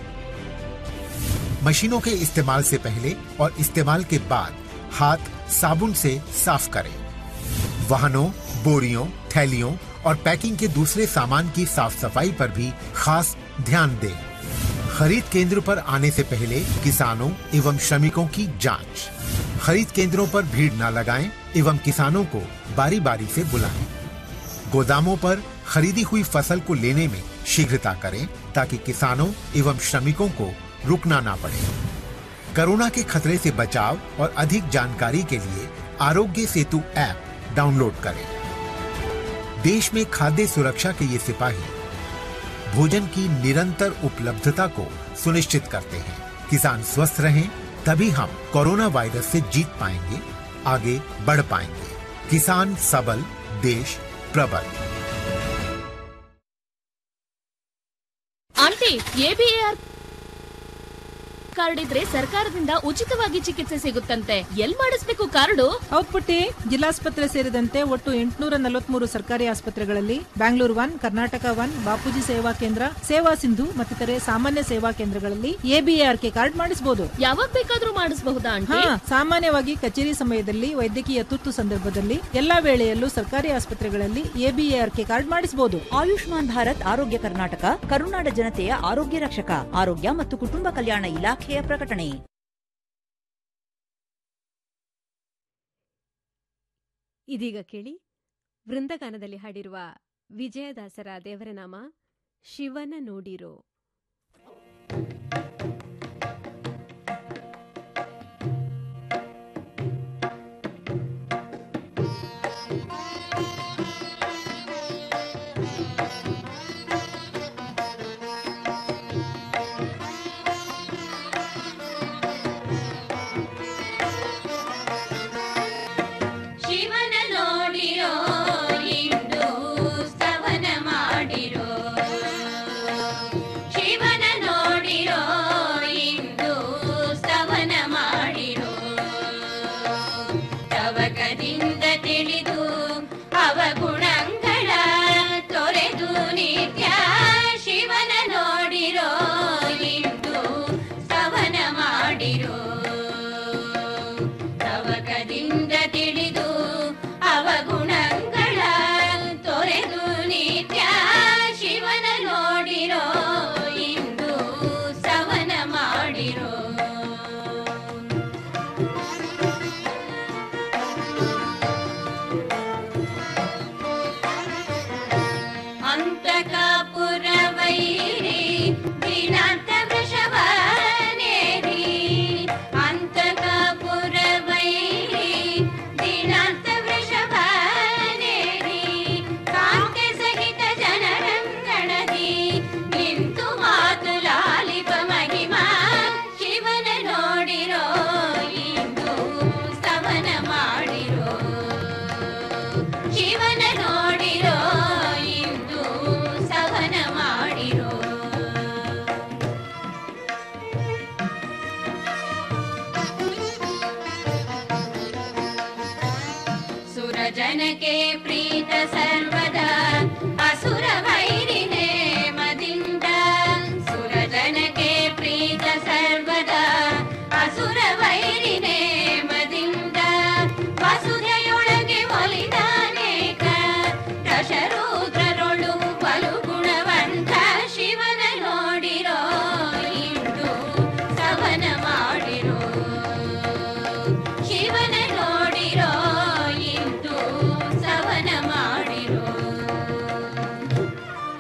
मशीनों के इस्तेमाल से पहले और इस्तेमाल के बाद हाथ साबुन से साफ करें वाहनों बोरियों थैलियों और पैकिंग के दूसरे सामान की साफ सफाई पर भी खास ध्यान दें खरीद केंद्र पर आने से पहले किसानों एवं श्रमिकों की जांच खरीद केंद्रों पर भीड़ न लगाएं एवं किसानों को बारी बारी से बुलाएं गोदामों पर खरीदी हुई फसल को लेने में शीघ्रता करें ताकि किसानों एवं श्रमिकों को रुकना ना पड़े कोरोना के खतरे से बचाव और अधिक जानकारी के लिए आरोग्य सेतु ऐप डाउनलोड करें देश में खाद्य सुरक्षा के ये सिपाही भोजन की निरंतर उपलब्धता को सुनिश्चित करते हैं किसान स्वस्थ रहें तभी हम कोरोना वायरस से जीत पाएंगे आगे बढ़ पाएंगे किसान सबल देश प्रबल ಆಂಟಿ ಎಬಿಎಆರ್ ಕಾರ್ಡ್ ಇದ್ರೆ ಸರ್ಕಾರದಿಂದ ಉಚಿತವಾಗಿ ಚಿಕಿತ್ಸೆ ಸಿಗುತ್ತಂತೆ ಎಲ್ ಮಾಡಿಸ್ಬೇಕು ಕಾರ್ಡು ಹೌದ್ ಪುಟ್ಟಿ ಜಿಲ್ಲಾಸ್ಪತ್ರೆ ಸೇರಿದಂತೆ ಒಟ್ಟು ಎಂಟುನೂರ ನಲವತ್ಮೂರು ಸರ್ಕಾರಿ ಆಸ್ಪತ್ರೆಗಳಲ್ಲಿ ಬ್ಯಾಂಗ್ಳೂರ್ ಒನ್ ಕರ್ನಾಟಕ ಒನ್ ಬಾಪೂಜಿ ಸೇವಾ ಕೇಂದ್ರ ಸೇವಾ ಸಿಂಧು ಮತ್ತಿತರೆ ಸಾಮಾನ್ಯ ಸೇವಾ ಕೇಂದ್ರಗಳಲ್ಲಿ ಎಬಿಎಆರ್ಕೆ ಕಾರ್ಡ್ ಮಾಡಿಸಬಹುದು ಯಾವಾಗ ಬೇಕಾದ್ರೂ ಮಾಡಿಸಬಹುದಾ ಹಾ ಆಂಟಿ ಸಾಮಾನ್ಯವಾಗಿ ಕಚೇರಿ ಸಮಯದಲ್ಲಿ ವೈದ್ಯಕೀಯ ತುರ್ತು ಸಂದರ್ಭದಲ್ಲಿ ಎಲ್ಲಾ ವೇಳೆಯಲ್ಲೂ ಸರ್ಕಾರಿ ಆಸ್ಪತ್ರೆಗಳಲ್ಲಿ ಎಬಿಎಆರ್ಕೆ ಕಾರ್ಡ್ ಮಾಡಿಸಬಹುದು ಆಯುಷ್ಮಾನ್ ಭಾರತ್ ಆರೋಗ್ಯ ಕರ್ನಾಟಕ ಕರುನಾಡ ಜನತೆಯ ಆರೋಗ್ಯ ರಕ್ಷಕ ಆರೋಗ್ಯ ಮತ್ತು ಕುಟುಂಬ ಕಲ್ಯಾಣ ಇಲಾಖೆಯ ಪ್ರಕಟಣೆ ಇದೀಗ ಕೇಳಿ ವೃಂದಗಾನದಲ್ಲಿ ಹಾಡಿರುವ ವಿಜಯದಾಸರ ದೇವರನಾಮ ಶಿವನ ನೋಡಿರೋ ಶಿವನ ನೋಡಿರೋ ಇಂದು ಸ್ತವನ ಮಾಡಿರೋ ಶಿವನ ನೋಡಿರೋ ಇಂದು ಸ್ತವನ ಮಾಡಿರೋ ತವಕದಿಂದ ತಿಳಿದು ಅವಗುಣಗಳ ತೊರೆದು ನಿತ್ಯ ಶಿವನ ನೋಡಿರೋ ಇಂದು ಸ್ತವನ ಮಾಡಿರೋ ತವಕದಿಂದ ತಿಳಿದು ಅವಗುಣಗಳ ತೊರೆದು ನಿತ್ಯ ಶಿವನ ನೋಡಿರೋ ಇಂದು ಸವನ ಮಾಡಿರೋ ಅಂತಕಾಪುರ ವೈರಿ ದಿನಾಂತ ವೃಷವನೇರಿ ಅಂತಕಾಪುರ ವೈರಿ ದಿನಾಂತ ವೃಷವನೇರಿ ಕಾಂತೆ ಸಹಿತ ಜನರಂಗಣದಿ ನಿಂತು ಮಾತು ಲಾಲಿಪ ಮಹಿಮಾ ಶಿವನ ನೋಡಿರೋ ಇಂದು ಸ್ತವನ ಮಾಡಿರೋ ಶಿವನ ನೋಡಿರೋ ಇಂದು ಸವನ ಮಾಡಿರೋ ಸುರಜನಕ್ಕೆ